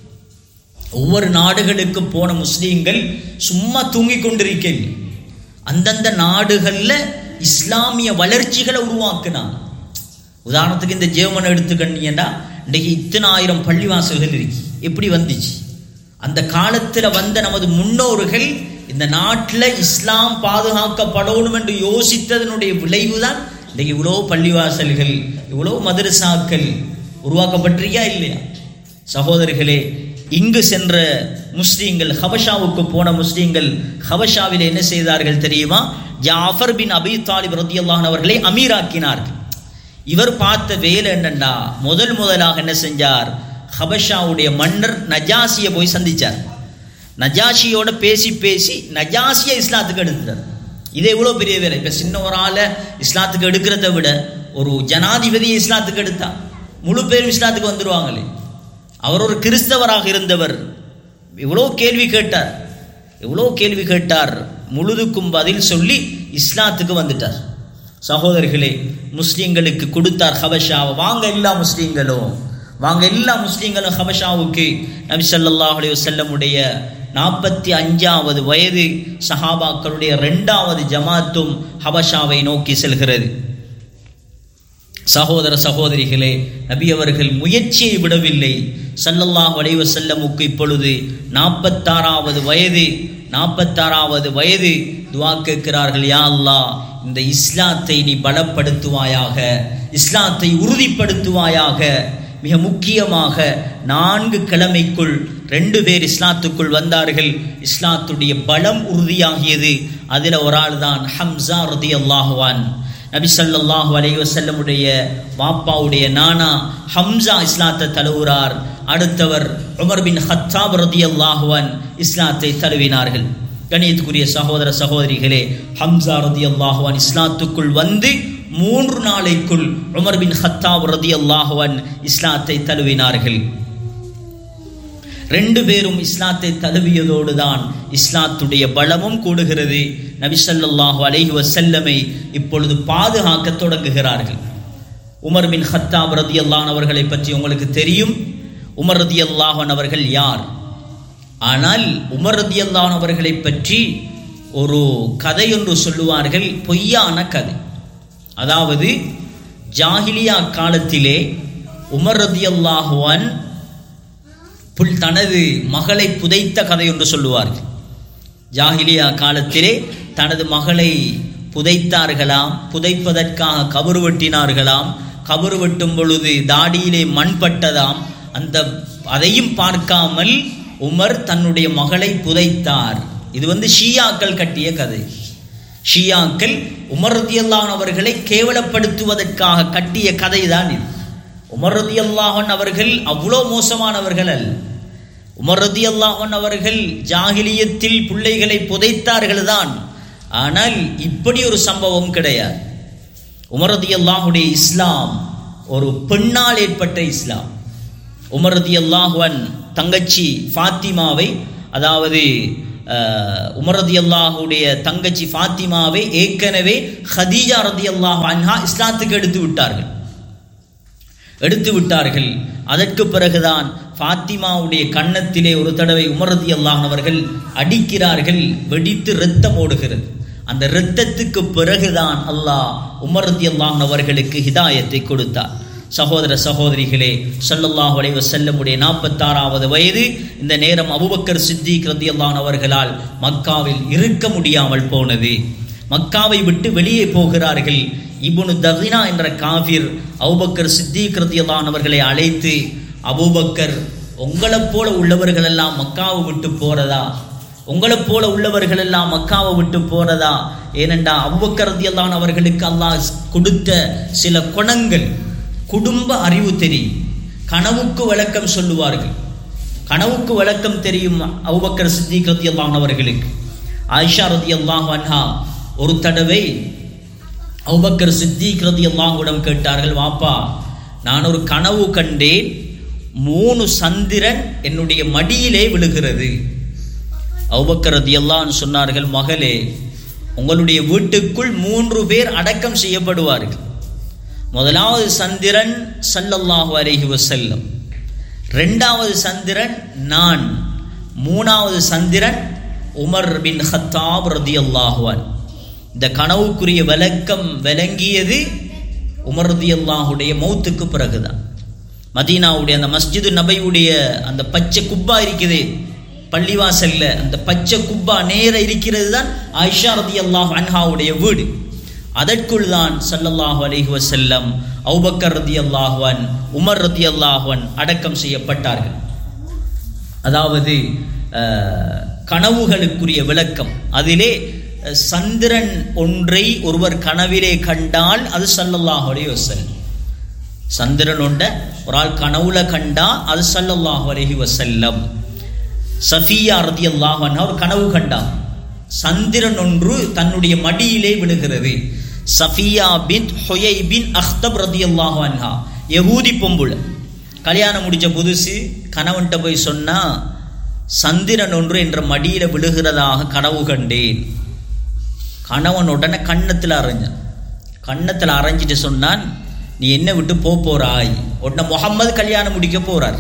ஒவ்வொரு நாடுகளுக்கு போன முஸ்லீம்கள் சும்மா தூங்கிக் கொண்டிருக்கவில்லை அந்தந்த நாடுகளில் இஸ்லாமிய வளர்ச்சிகளை உருவாக்குனாங்க உதாரணத்துக்கு இந்த ஜெர்மன் எடுத்துக்கிட்டீங்கன்னா இன்றைக்கு இத்தனை ஆயிரம் பள்ளிவாசல்கள் இருக்கு எப்படி வந்துச்சு அந்த காலத்தில் வந்த நமது முன்னோர்கள் இந்த நாட்டில் இஸ்லாம் பாதுகாக்கப்படணும் என்று யோசித்ததனுடைய விளைவு தான் இன்றைக்கு இவ்வளோ பள்ளிவாசல்கள் இவ்வளோ மதரசாக்கள் உருவாக்கப்பட்டிருக்கா இல்லையா சகோதரர்களே இங்கு சென்ற முஸ்லீம்கள் ஹபஷாவுக்கு போன முஸ்லீம்கள் ஹபஷாவில் என்ன செய்தார்கள் தெரியுமா ஜாஃபர் பின் அபி தாலிப் ரத்தியல்லான் அவர்களை அமீராக்கினார்கள் இவர் பார்த்த வேலை என்னண்டா முதல் முதலாக என்ன செஞ்சார் ஹபஷாவுடைய மன்னர் நஜாசியை போய் சந்திச்சார் நஜாஷியோட பேசி பேசி நஜாசியை இஸ்லாத்துக்கு எடுத்துட்டார் இது எவ்வளோ பெரிய வேலை இப்போ சின்ன ஒரு ஆளை இஸ்லாத்துக்கு எடுக்கிறத விட ஒரு ஜனாதிபதியை இஸ்லாத்துக்கு எடுத்தா முழு பேரும் இஸ்லாத்துக்கு வந்துடுவாங்களே அவர் ஒரு கிறிஸ்தவராக இருந்தவர் எவ்வளோ கேள்வி கேட்டார் எவ்வளோ கேள்வி கேட்டார் முழுதுக்கும் பதில் சொல்லி இஸ்லாத்துக்கு வந்துட்டார் சகோதரர்களே முஸ்லீம்களுக்கு கொடுத்தார் ஹபஷாவை வாங்க எல்லா முஸ்லீம்களும் வாங்க எல்லா முஸ்லீம்களும் ஹபஷாவுக்கு நபி ஸல்லல்லாஹு அலைஹி வஸல்லமுடைய நாற்பத்தி அஞ்சாவது வயது சஹாபாக்களுடைய ரெண்டாவது ஜமாத்தும் ஹபஷாவை நோக்கி செல்கிறது சகோதர சகோதரிகளே நபி அவர்கள் முயற்சியை விடவில்லை ஸல்லல்லாஹு அலைஹி வஸல்லமுக்கு இப்பொழுது நாற்பத்தாறாவது வயது நாற்பத்தாறாவது வயது துவா கேட்கிறார்கள் யா அல்லாஹ் இந்த இஸ்லாத்தை நீ பலப்படுத்துவாயாக இஸ்லாத்தை உறுதிப்படுத்துவாயாக மிக முக்கியமாக நான்கு கிழமைக்குள் ரெண்டு பேர் இஸ்லாத்துக்குள் வந்தார்கள் இஸ்லாத்துடைய பலம் உறுதியாகியது அதில் ஒரு ஆள் தான் ஹம்சா ரதி அல்லாஹுவான் நபி ஸல்லல்லாஹு அலைஹி வஸல்லமுடைய வாப்பாவுடைய நானா ஹம்சா இஸ்லாத்தை தழுவுறார் அடுத்தவர் உமர் பின் ஹத்தாப் ரதியல்லாஹு அன் இஸ்லாத்தை தழுவினார்கள் கணியத்துக்குரிய சகோதர சகோதரிகளே ஹம்சா ரதியல்லாஹு அன் இஸ்லாத்துக்குள் வந்து மூன்று நாளைக்குள் உமர் பின் ஹத்தாப் ரதியல்லாஹு அன் இஸ்லாத்தை தழுவினார்கள் ரெண்டு பேரும் இஸ்லாத்தை தழுவியதோடு தான் இஸ்லாத்துடைய பலமும் கூடுகிறது நபி ஸல்லல்லாஹு அலைஹி வஸல்லமை இப்பொழுது பாதுகாக்க தொடங்குகிறார்கள் உமர் பின் ஹத்தாப் ரதியல்லான் அவர்களை பற்றி உங்களுக்கு தெரியும் உமர் ரதியல்லாஹன் அவர்கள் யார் ஆனால் உமர் ரதியல்லான் அவர்களை பற்றி ஒரு கதை ஒன்று சொல்லுவார்கள் பொய்யான கதை அதாவது ஜாகிலியா காலத்திலே உமர் ரதியல்லாஹுவான் புல் தனது மகளை புதைத்த கதை என்று சொல்லுவார்கள் ஜாகிலியா காலத்திலே தனது மகளை புதைத்தார்களாம் புதைப்பதற்காக கபறு வெட்டினார்களாம் கபறு வெட்டும் பொழுது தாடியிலே மண் பட்டதாம் அந்த அதையும் பார்க்காமல் உமர் தன்னுடைய மகளை புதைத்தார் இது வந்து ஷியாக்கள் கட்டிய கதை ஷியாக்கள் உமர் ரதியல்லான் அவர்களை கேவலப்படுத்துவதற்காக கட்டிய கதை தான் இது உமர் ரதி அல்லாஹன் அவர்கள் அவ்வளோ மோசமானவர்கள் அல்ல உமர் ரதி அல்லாஹன் அவர்கள் ஜாகிலியத்தில் பிள்ளைகளை புதைத்தார்கள் தான் ஆனால் இப்படி ஒரு சம்பவம் கிடையாது உமர் ரதி அல்லாஹுடைய இஸ்லாம் ஒரு பெண்ணால் ஏற்பட்ட இஸ்லாம் உமர் ரதி அல்லாஹுவன் தங்கச்சி ஃபாத்திமாவை அதாவது அஹ், உமர் ரதி அல்லாஹுடைய தங்கச்சி ஃபாத்திமாவை ஏற்கனவே ஹதீஜா ரதி அல்லாஹ் அன்ஹா இஸ்லாத்துக்கு எடுத்து விட்டார்கள் எடுத்து விட்டார்கள் அதற்கு பிறகுதான் ஃபாத்திமாவுடைய கன்னத்திலே ஒரு தடவை உமரதி அல்லாஹ் அவர்கள் அடிக்கிறார்கள் வெடித்து இரத்தம் ஓடுகிறது அந்த இரத்தத்துக்கு பிறகுதான் அல்லாஹ் உமரதி அல்லாஹ் அவர்களுக்கு ஹிதாயத்தை கொடுத்தார் சகோதர சகோதரிகளே ஸல்லல்லாஹு அலைஹி வஸல்லமுடைய நாற்பத்தாறாவது வயது இந்த நேரம் அபூபக்கர் சித்திக் ரதியல்லாஹு அவர்களால் மக்காவில் இருக்க முடியாமல் போனது மக்காவை விட்டு வெளியே போகிறார்கள் இப்னு தகினா என்ற காஃபிர் அபூபக்கர் சித்திக் ரதியல்லாஹு அவர்களை அழைத்து அபூபக்கர் உங்களைப் போல உள்ளவர்கள் எல்லாம் மக்காவை விட்டு போறதா உங்களைப் போல உள்ளவர்கள் எல்லாம் மக்காவை விட்டு போறதா ஏனென்றா அபூபக்கர் ரதியல்லாஹு அவர்களுக்கு அல்லாஹ் கொடுத்த சில குணங்கள் குடும்ப அறிவு தெரியும் கனவுக்கு விளக்கம் சொல்லுவார்கள் கனவுக்கு விளக்கம் தெரியும் அபூபக்கர் சித்திக் ரதியல்லாஹு அவர்களுக்கு ஆயிஷா ரதியல்லாஹு அன்ஹா ஒரு தடவை அபூபக்கர் சித்திக் ரதியல்லாஹுவிடம் கேட்டார்கள் வாப்பா நான் ஒரு கனவு கண்டேன் மூணு சந்திரன் என்னுடைய மடியிலே விழுகிறது அபூபக்கர் ரதியல்லாஹு சொன்னார்கள் மகளே உங்களுடைய வீட்டுக்குள் மூன்று பேர் அடக்கம் செய்யப்படுவார்கள் முதலாவது சந்திரன் ஸல்லல்லாஹு அலைஹி வஸல்லம் ரெண்டாவது சந்திரன் நான் மூணாவது சந்திரன் உமர் பின் ஹத்தாப் ரதியல்லாஹு அன்ஹு இந்த கனவுக்குரிய விளக்கம் விளங்கியது உமர் ரதியல்லாஹுடைய மௌத்துக்கு பிறகுதான் மதீனாவுடைய அந்த மஸ்ஜிது நபையுடைய அந்த பச்சை குப்பா இருக்குது பள்ளிவாசல்ல அந்த பச்சை குப்பா நேர இருக்கிறது தான் ஆயிஷா ரதியல்லாஹு அன்ஹாவுடைய வீடு அதற்குள் தான் ஸல்லல்லாஹு அலைஹி வஸல்லம் அபூபக்கர் ரதியல்லாஹு அன் உமர் ரதியல்லாஹு அன் அடக்கம் செய்யப்பட்டார்கள் அதாவது அஹ், கனவுகளுக்குரிய விளக்கம் அதிலே அஹ், சந்திரன் ஒன்றை ஒருவர் கனவிலே கண்டால் அது ஸல்லல்லாஹு அலைஹி வஸல்லம் சந்திரன் ஒண்ட ஒரு ஆள் கனவுல கண்டா அது ஸல்லல்லாஹு அலைஹி வஸல்லம் சஃபியா ரதியல்லாஹு அன்ஹா ஒரு கனவு கண்டார் சந்திரன் ஒன்று தன்னுடைய மடியிலே விழுகிறது சஃபியா பின் ஹொயை பின் அஹ்தப் ரதியல்லாஹு அன்ஹா யகூதி பொம்புல கல்யாணம் முடிச்ச புதுசு கணவன்கிட்ட போய் சொன்னா சந்திரன் ஒன்று என்ற மடியில விழுகிறதாக கனவு கண்டேன் கணவன் உடனே கன்னத்தில் அரைஞ்சான் கன்னத்தில் அரைஞ்சிட்டு சொன்னான் நீ என்ன விட்டு போ போறாய் உடனே முகம்மது கல்யாணம் முடிக்க போறார்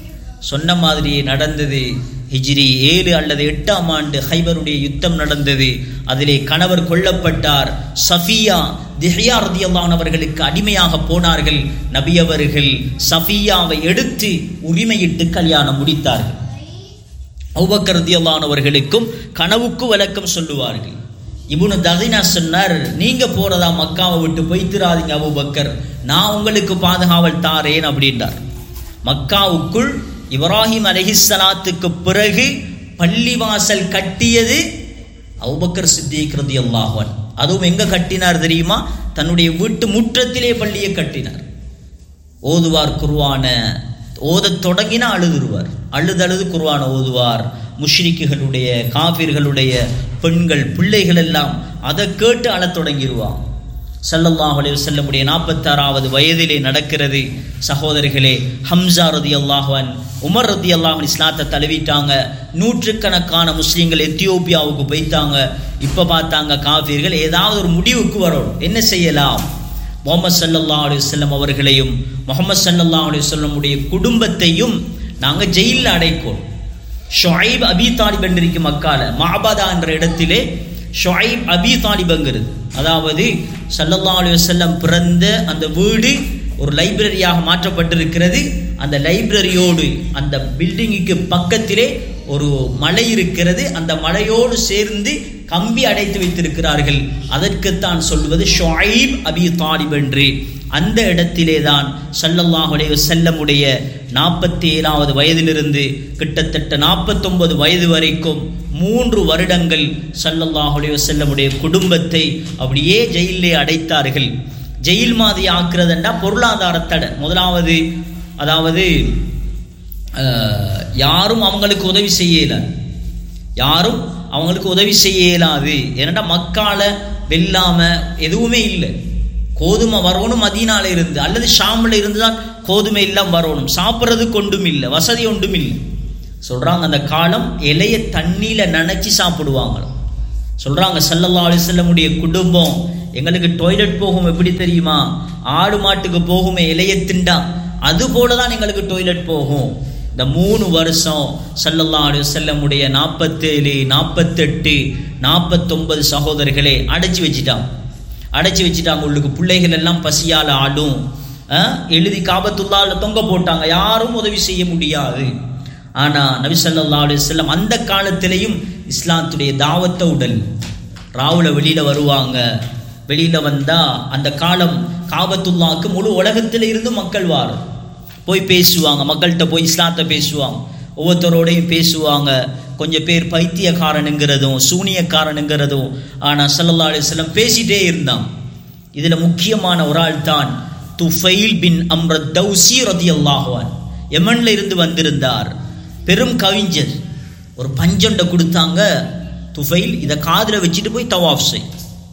சொன்ன மாதிரி நடந்தது ஹிஜ்ரி ஏழு அல்லது எட்டாம் ஆண்டு ஹைபருடைய யுத்தம் நடந்தது அதிலே கணவர் கொல்லப்பட்டார் சஃபியா திஹ்யா ரதியல்லான் அவர்களுக்கு அடிமையாக போனார்கள் நபி அவர்கள் சஃபியாவை எடுத்து உரிமையிட்டு கல்யாணம் முடித்தார்கள் அபூபக்கர் ரதியல்லான் அவர்களுக்கும் கனவுக்கு விளக்கம் சொல்லுவார்கள் இப்னு தகினா சொன்னார் நீங்க போறதா மக்காவை விட்டு போய்த்திராதீங்க அபூபக்கர் நான் உங்களுக்கு பாதுகாவல் தாரேன் அப்படின்றார் மக்காவுக்குள் இப்ராஹிம் அலைஹிஸ்ஸலாத்துக்கு பிறகு பள்ளிவாசல் கட்டியது அபூபக்கர் சித்திக் ரதியல்லாஹு அன்ஹு அதுவும் எங்க கட்டினார் தெரியுமா தன்னுடைய வீட்டு முற்றத்திலே பள்ளியை கட்டினார் ஓதுவார் குர்வான ஓதத் தொடங்கினா அழுதுருவார் அழுது அழுது குர்வான ஓதுவார் முஷ்ரிக்குகளுடைய காபிர்களுடைய பெண்கள் பிள்ளைகள் எல்லாம் அதை கேட்டு அழத் தொடங்கிடுவான் ஸல்லல்லாஹு அலைஹி வஸல்லமுடைய நாற்பத்தாறாவது வயதிலே நடக்கிறது சகோதரிகளே ஹம்சா ரதி அல்லாஹன் உமர் ரதி அல்லாஹன் இஸ்லாத்தை தழுவிட்டாங்க நூற்றுக்கணக்கான முஸ்லீம்கள் எத்தியோப்பியாவுக்கு போய்த்தாங்க இப்போ பார்த்தாங்க காஃபிர்கள் ஏதாவது ஒரு முடிவுக்கு வரணும் என்ன செய்யலாம் முகமது சல்லல்லாஹு அலைஹி வஸல்லம் அவர்களையும் முகமது சல்லல்லாஹு அலைஹி வஸல்லமுடைய குடும்பத்தையும் நாங்கள் ஜெயிலில் அடைக்கோம் ஷொஐப் அபி தாலிப் என்றிருக்கும் மக்கால மாபாதா என்ற இடத்திலே ஷொஐப் அபி தாலிபங்கிறது அதாவது சல்லல்லா அலி வசல்லம் பிறந்த அந்த வீடு ஒரு லைப்ரரியாக மாற்றப்பட்டிருக்கிறது அந்த லைப்ரரியோடு அந்த பில்டிங்குக்கு பக்கத்திலே ஒரு மலை இருக்கிறது அந்த மலையோடு சேர்ந்து கம்பி அடைத்து வைத்திருக்கிறார்கள் அதற்குத்தான் சொல்வது ஷொஐப் அபி தாலிப் என்று அந்த இடத்திலே தான் சல்லல்லாஹு அலைஹி வஸல்லமுடைய நாற்பத்தி ஏழாவது வயதிலிருந்து கிட்டத்தட்ட நாற்பத்தொன்பது வயது வரைக்கும் மூன்று வருடங்கள் சல்லல்லாஹு அலைஹி வஸல்லமுடைய குடும்பத்தை அப்படியே ஜெயிலே அடைத்தார்கள் ஜெயில் மாதிரி ஆக்குறதுண்டா பொருளாதார தடை முதலாவது அதாவது அஹ், யாரும் அவங்களுக்கு உதவி செய்ய இயலாது யாரும் அவங்களுக்கு உதவி செய்ய இயலாது ஏன்னா மக்கால வெல்லாம எதுவுமே இல்லை கோதுமை வரணும் மதீனால இருந்து அல்லது ஷாமில் இருந்து தான் கோதுமை எல்லாம் வரணும் சாப்பிட்றதுக்கு ஒன்றும் இல்லை வசதி ஒன்றும் இல்லை சொல்றாங்க அந்த காலம் இலைய தண்ணியில நனைச்சி சாப்பிடுவாங்களாம் சொல்றாங்க சல்லல்லா அலிசல்லமுடைய குடும்பம் எங்களுக்கு டாய்லெட் போகும் எப்படி தெரியுமா ஆடு மாட்டுக்கு போகுமே இலைய திண்டா அது போல தான் எங்களுக்கு டாய்லெட் போகும் இந்த மூணு வருஷம் சல்லல்லா அலிசல்லமுடைய நாற்பத்தேழு நாற்பத்தெட்டு நாற்பத்தொன்பது சகோதரர்களே அடைச்சி வச்சிட்டாங்க அடைச்சி வச்சுட்டாங்க உள்ளுக்கு பிள்ளைகள் எல்லாம் பசியால் ஆடும் அஹ், எழுதி காபத்துள்ளால தொங்க போட்டாங்க யாரும் உதவி செய்ய முடியாது ஆனா நபி ஸல்லல்லாஹு அலைஹி வஸல்லம் அந்த காலத்திலையும் இஸ்லாத்துடைய தாவத்தை உடல் ராவுல வெளியில வருவாங்க வெளியில வந்தா அந்த காலம் காபத்துல்லாக்கு முழு உலகத்துல இருந்து மக்கள் வாரும் போய் பேசுவாங்க மக்கள்கிட்ட போய் இஸ்லாத்தை பேசுவாங்க ஒவ்வொருத்தரோடையும் பேசுவாங்க கொஞ்சம் பேர் பைத்தியக்காரனுங்கிறதும் சூனியக்காரனுங்கிறதும் ஆனா ஸல்லல்லாஹு அலைஹி வஸல்லம் பேசிட்டே இருந்தான் இதுல முக்கியமான ஒரு ஆள் தான் துஃபைல் பின் அம்ரத் தௌசி ரதியல்லாஹு அன்ஹு யமன்ல இருந்து வந்திருந்தார் பெரும் கவிஞர் ஒரு பஞ்சண்டை கொடுத்தாங்க துஃபைல் இதை காதுல வச்சுட்டு போய் தவாஃப் செய்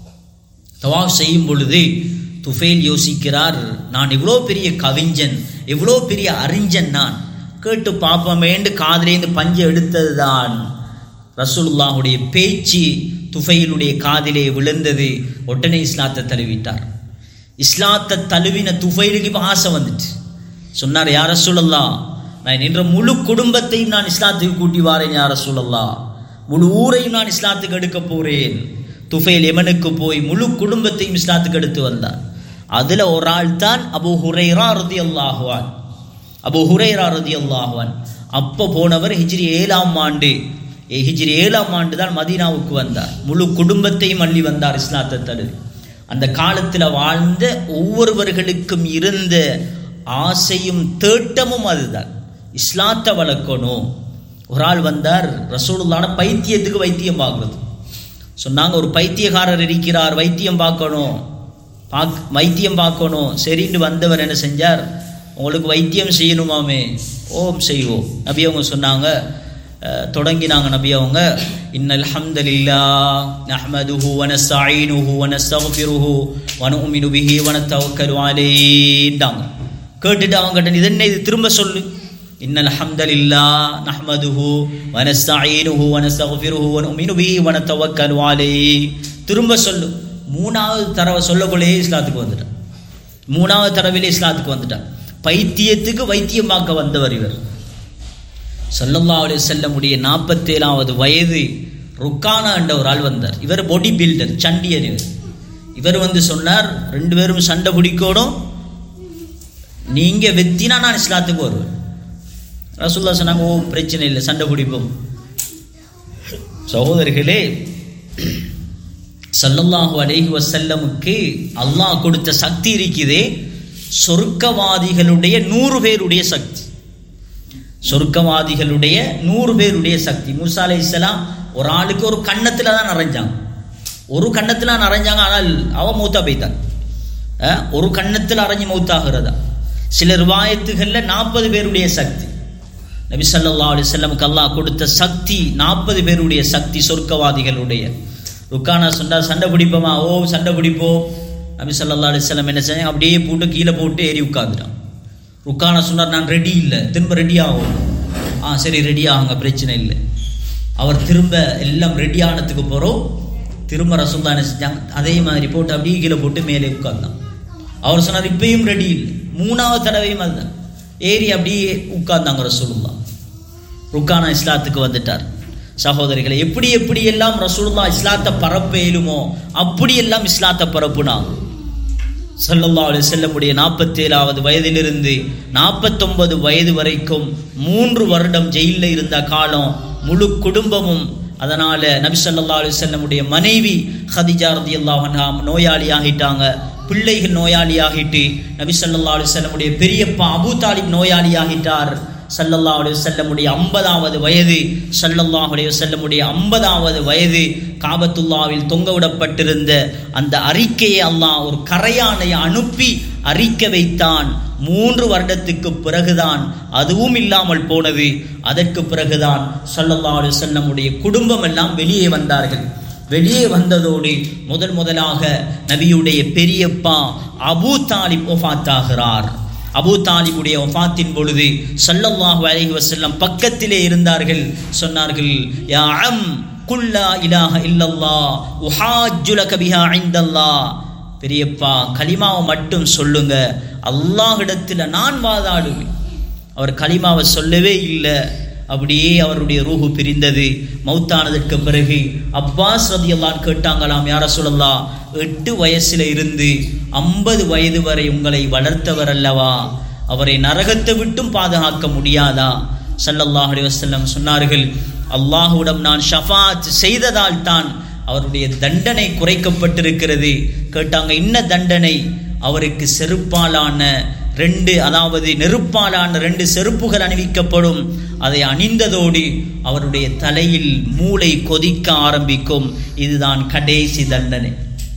தவாஃப் செய்யும் பொழுது துஃபைல் யோசிக்கிறார் நான் இவ்வளோ பெரிய கவிஞன் இவ்வளோ பெரிய அறிஞன் நான் கேட்டு பார்ப்போமேண்டு காதிலேருந்து பஞ்சை எடுத்தது தான் ரசூலுல்லாஹுடைய பேச்சு துஃபைலுடைய காதிலே விழுந்தது உடனே இஸ்லாத்தை தழுவிட்டார் இஸ்லாத்தை தழுவின துஃபைலுக்கு இப்போ ஆசை வந்துட்டு சொன்னார் யார சொல்லல்லா நான் என்ற முழு குடும்பத்தையும் நான் இஸ்லாத்துக்கு கூட்டி வாரேன் யார சொல்லல்லா முழு ஊரையும் நான் இஸ்லாத்துக்கு எடுக்க போறேன் துஃபைல் எமனுக்கு போய் முழு குடும்பத்தையும் இஸ்லாத்துக்கு எடுத்து வந்தார் அதுல ஒரு ஆள் தான் அபு ஹுரைரா ரதி அல்லாஹுவான் அபு ஹுரைரா ரதி அல்லாஹுவான் அப்போ போனவர் ஹிஜ்ரி ஏழாம் ஆண்டு ஏ, ஹிஜ்ரி ஏழாம் ஆண்டு தான் மதீனாவுக்கு வந்தார் முழு குடும்பத்தையும் அள்ளி வந்தார் இஸ்லாத்தை தழுவி அந்த காலத்தில் வாழ்ந்த ஒவ்வொருவர்களுக்கும் இருந்த ஆசையும் தேட்டமும் அதுதான் இஸ்லாத்தை வளர்க்கணும் ஒரு ஆள் வந்தார் ரசூலுல்லான பைத்தியத்துக்கு வைத்தியம் பார்க்குறது சொன்னாங்க ஒரு பைத்தியக்காரர் இருக்கிறார் வைத்தியம் பார்க்கணும் பாக் வைத்தியம் பார்க்கணும் சரின்னு வந்தவர் என்ன செஞ்சார் உங்களுக்கு வைத்தியம் செய்யணுமாமே ஓம் செய்வோம் நபி அவங்க சொன்னாங்க அஹ், தொடங்கினாங்க நபி அவங்க இன்னல் ஹம்தலில்லா நஹ்மதுஹு வ நஸ்தஈனுஹு வ நஸ்தக்ஃபிருஹு வ நுமினு பிஹி வ நத்தவக்கலு அலைஹின்றாங்க கேட்டுட்டு அவங்க கிட்ட இது என்ன இது திரும்ப சொல்லு இன்னல் ஹம்தலில்லா நஹ்மதுஹு வ நஸ்தஈனுஹு வ நஸ்தக்ஃபிருஹு வ நுமினு பிஹி வ நத்தவக்கலு அலைஹி திரும்ப சொல்லு மூணாவது தடவை சொல்லக்குள்ளேயே இஸ்லாத்துக்கு வந்துட்டான் மூணாவது தடவையிலே இஸ்லாத்துக்கு வந்துட்டான் பைத்தியத்துக்கு வைத்தியம் பார்க்க வந்தவர் இவர் ஸல்லல்லாஹு அலைஹி வஸல்லமுடைய நாற்பத்தேழாவது வயது ருக்கானா என்ற ஒரு ஆள் வந்தார் இவர் பாடி பில்டர் சண்டியர் இவர் இவர் வந்து சொன்னார் ரெண்டு பேரும் சண்டை பிடிக்கணும் நீங்க வெத்தினா நான் இஸ்லாத்துக்கு வருவேன் ரசூல்லா சொன்னாங்க ஓ பிரச்சனை இல்லை சண்டை பிடிப்போம் சகோதரர்களே ஸல்லல்லாஹு அலைஹி வஸல்லமுக்கு அல்லாஹ் கொடுத்த சக்தி இருக்குதே சொர்க்கவாதிகளுடைய நூறு பேருடைய சக்தி சொர்க்கவாதிகளுடைய நூறு பேருடைய சக்தி மூசா அலைஹிஸ்ஸலாம் ஒரு ஆளுக்கு ஒரு கன்னத்தில் தான் நிறைஞ்சாங்க ஒரு கன்னத்தில் நிறைஞ்சாங்க ஆனால் அவ மூத்தா போய்த்தான் அஹ், ஒரு கன்னத்தில் அரைஞ்சு மௌத்தாகிறதா சில ரிவாயத்துகளில் நாற்பது பேருடைய சக்தி நபி ஸல்லல்லாஹு அலைஹி வஸல்லமுக்கு அல்லாஹ் கொடுத்த சக்தி நாற்பது பேருடைய சக்தி சொர்க்கவாதிகளுடைய ருக்கானா சொன்னா சண்டை பிடிப்போமா ஓ சண்டை பிடிப்போம் நபி ஸல்லல்லாஹு அலைஹி வஸல்லம் என்ன செஞ்சாங்க அப்படியே போட்டு கீழே போட்டு ஏறி உட்காந்துட்டான் ருக்கானா சொன்னார் நான் ரெடி இல்லை திரும்ப ரெடி ஆகும் ஆ சரி ரெடி ஆகுங்க பிரச்சனை இல்லை அவர் திரும்ப எல்லாம் ரெடி ஆனதுக்கு போகிறோம் திரும்ப ரசூல்லா என்ன செஞ்சாங்க அதே மாதிரி போட்டு அப்படியே கீழே போட்டு மேலே உட்கார்ந்தான் அவர் சொன்னார் இப்பயும் ரெடி இல்லை மூணாவது தடவையும் அதுதான் ஏறி அப்படியே உட்கார்ந்தாங்க ரசூலுல்லா ருக்கானா இஸ்லாத்துக்கு வந்துட்டார் சகோதரிகளை எப்படி எப்படி எல்லாம் ரசூலுல்லா இஸ்லாத்தை பரப்ப இயலுமோ அப்படியெல்லாம் இஸ்லாத்தை பரப்புனாங்க ஸல்லல்லாஹு அலைஹி வஸல்லமுடைய நாற்பத்தேழாவது வயதிலிருந்து நாற்பத்தொன்பது வயது வரைக்கும் மூன்று வருடம் ஜெயிலில் இருந்த காலம் முழு குடும்பமும் அதனால நபி ஸல்லல்லாஹு அலைஹி வஸல்லமுடைய மனைவி ஹதிஜா ரதியல்லாஹு அன்ஹா நோயாளி ஆகிட்டாங்க பிள்ளைகள் நோயாளி ஆகிட்டு நபி ஸல்லல்லாஹு அலைஹி வஸல்லமுடைய பெரியப்பா அபூ தாலிப் நோயாளி ஆகிட்டார் ஸல்லல்லாஹு அலைஹி வஸல்லமுடைய ஐம்பதாவது வயது ஸல்லல்லாஹு அலைஹி வஸல்லமுடைய ஐம்பதாவது வயது காபத்துல்லாவில் தொங்கவிடப்பட்டிருந்த அந்த அறிக்கையை அல்லாஹ் ஒரு கரையானை அனுப்பி அறிக்க வைத்தான் மூன்று வருடத்துக்கு பிறகுதான் அதுவும் இல்லாமல் போனது அதற்கு பிறகுதான் ஸல்லல்லாஹு அலைஹி வஸல்லமுடைய குடும்பம் எல்லாம் வெளியே வந்தார்கள் வெளியே வந்ததோடு முதல் முதலாக நபியுடைய பெரியப்பா அபூ தாலிப் ஒஃபாத்தாகிறார் அபூ தாலிபுடைய வஃபாத்தின் பொழுது ஸல்லல்லாஹு அலைஹி வஸல்லம் பக்கத்திலே இருந்தார்கள் சொன்னார்கள் யா அம் குல்லா இலாஹ இல்லல்லாஹ் உஹாஜ்ஜு லக பிஹா இந்தல்லாஹ் பெரியப்பா கலிமாவை மட்டும் சொல்லுங்க அல்லாஹ்விடத்தில் நான் வாதாடுவேன் அவர் கலிமாவை சொல்லவே இல்லை அப்படியே அவருடைய ரூஹு பிரிந்தது மௌத்தானதற்கு பிறகு அப்பாஸ் ரதியல்லான் கேட்டாங்களாம் யார சொல்லலாம் எட்டு வயசுல இருந்து ஐம்பது வயது வரை உங்களை வளர்த்தவர் அல்லவா அவரை நரகத்தை விட்டும் பாதுகாக்க முடியாதா ஸல்லல்லாஹு அலைஹி வஸல்லம் சொன்னார்கள் அல்லாஹ்விடம் நான் ஷஃபாத் செய்ததால் தான் அவருடைய தண்டனை குறைக்கப்பட்டிருக்கிறது கேட்டாங்க என்ன தண்டனை அவருக்கு செருப்பாலான ரெண்டு அதாவது நெருப்பாலான ரெண்டு செருப்புகள் அணிவிக்கப்படும் அதை அணிந்ததோடு அவருடைய தலையில் மூளை கொதிக்க ஆரம்பிக்கும் இதுதான் கடைசி தண்டனை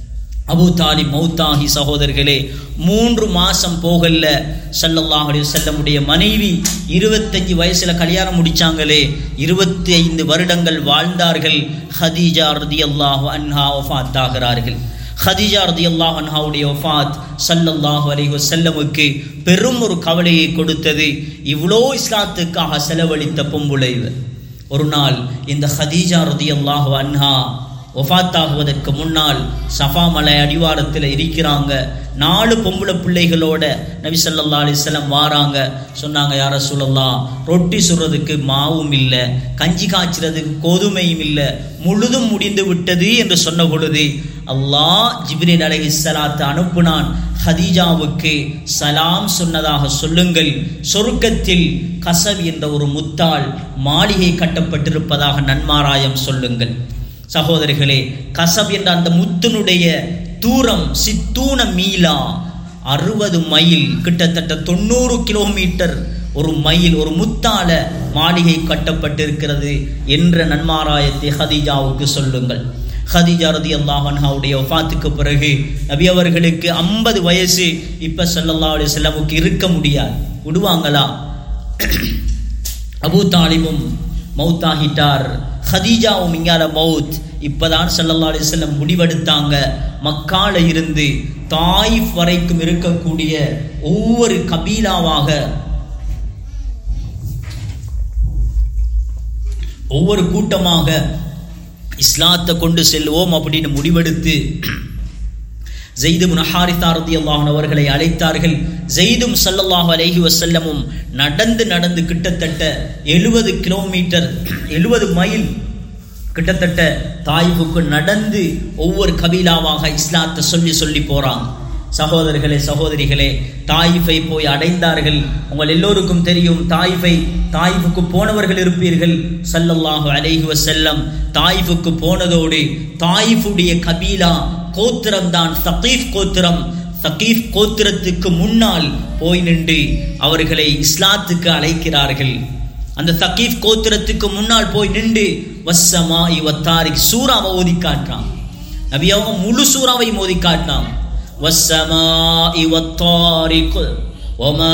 அபு தாலிப் மௌத்தாகி சகோதரர்களே மூன்று மாசம் போகல ஸல்லல்லாஹு அலைஹி வஸல்லமுடைய மனைவி இருபத்தஞ்சு வயசுல கல்யாணம் முடிச்சாங்களே இருபத்தி ஐந்து வருடங்கள் வாழ்ந்தார்கள் ஹதீஜா ரதியல்லாஹு அன்ஹா வஃபாத் ஆகிறார்கள் ஹதீஜா ரதியல்லாஹு அன்ஹாவுடைய வஃபாத் ஸல்லல்லாஹு அலைஹி வஸல்லமுக்கு பெரும் ஒரு கவலையை கொடுத்தது இவ்வளோ இஸ்லாத்துக்காக செலவழித்த பொம்புளை இவர். ஒரு நாள் இந்த ஹதீஜா ரதியல்லாஹு அன்ஹா ஒஃபாத்தாகுவதற்கு முன்னால் சஃபா மலை அடிவாரத்தில் இருக்கிறாங்க நாலு பொம்பளை பிள்ளைகளோட நபி ஸல்லல்லாஹு அலைஹி வஸல்லம் வாராங்க சொன்னாங்க யார சொல்லலாம் ரொட்டி சுடுறதுக்கு மாவும் இல்லை கஞ்சி காய்ச்சறதுக்கு கோதுமையும் இல்லை முழுதும் முடிந்து விட்டது என்று சொன்ன பொழுது அல்லாஹ் ஜிப்ரீல் அலைஹிஸ்ஸலாத்து அனுப்புனான் ஹதீஜாவுக்கு சலாம் சொன்னதாக சொல்லுங்கள் சொர்க்கத்தில் கசப் என்ற ஒரு முத்தால் மாளிகை கட்டப்பட்டிருப்பதாக நன்மாராயம் சொல்லுங்கள் சகோதரிகளே கசப் என்ற அந்த முத்தினுடைய தூரம் சித்தூன மீலா அறுபது மைல் கிட்டத்தட்ட தொண்ணூறு கிலோமீட்டர் ஒரு மைல் ஒரு முத்தால மாளிகை கட்டப்பட்டிருக்கிறது என்ற நன்மாராயத்தை ஹதீஜாவுக்கு சொல்லுங்கள் ஹதீஜா ரதி அல்லாஹன்ஹாவுடைய வஃபாத்துக்கு பிறகு நபி அவர்களுக்கு ஐம்பது வயசு இப்போ ஸல்லல்லாஹு அலைஹி வஸல்லமுக்கு இருக்க முடியாது விடுவாங்களா அபூ தாலிபும் மௌத்தாகிட்டார் ஹதீஜாவும் இங்கால மவுத் இப்பதான் ஸல்லல்லாஹு அலைஹி வஸல்லம் முடிவெடுத்தாங்க மக்கால இருந்து தாயிஃப் வரைக்கும் இருக்கக்கூடிய ஒவ்வொரு கபீலாவாக ஒவ்வொரு கூட்டமாக இஸ்லாத்தை கொண்டு செல்வோம் அப்படின்னு முடிவெடுத்து ஜெய்து முனஹாரிதா ரதியல்லாஹு அவர்களை அழைத்தார்கள் ஜெய்தும் ஸல்லல்லாஹு அலைஹி வஸல்லமும் நடந்து நடந்து கிட்டத்தட்ட எழுபது கிலோமீட்டர் எழுபது மைல் கிட்டத்தட்ட தாய்வுக்கு நடந்து ஒவ்வொரு கபீலாவாக இஸ்லாத்தை சொல்லி சொல்லி போறாங்க சகோதரர்களே சகோதரிகளே தாயிஃபை போய் அடைந்தார்கள் உங்கள் எல்லோருக்கும் தெரியும் தாயிஃபை தாயிஃபுக்கு போனவர்கள் இருப்பீர்கள் ஸல்லல்லாஹு அலைஹி வஸல்லம் தாயிஃபுக்கு போனதோடு தாயிஃபுடைய கபீலா கோத்திரம் தான் சகீஃப் கோத்திரம் சகீஃப் கோத்திரத்துக்கு முன்னால் போய் நின்று அவர்களை இஸ்லாத்துக்கு அழைக்கிறார்கள் அந்த சகீஃப் கோத்திரத்துக்கு முன்னால் போய் நின்று வசமா இவத்தாரிக் சூறாவை ஓதி காட்டுறான் நபி அவங்க முழு சூறாவை மோதி காட்டினான் வசமா இவத்தாரிக் ஒமா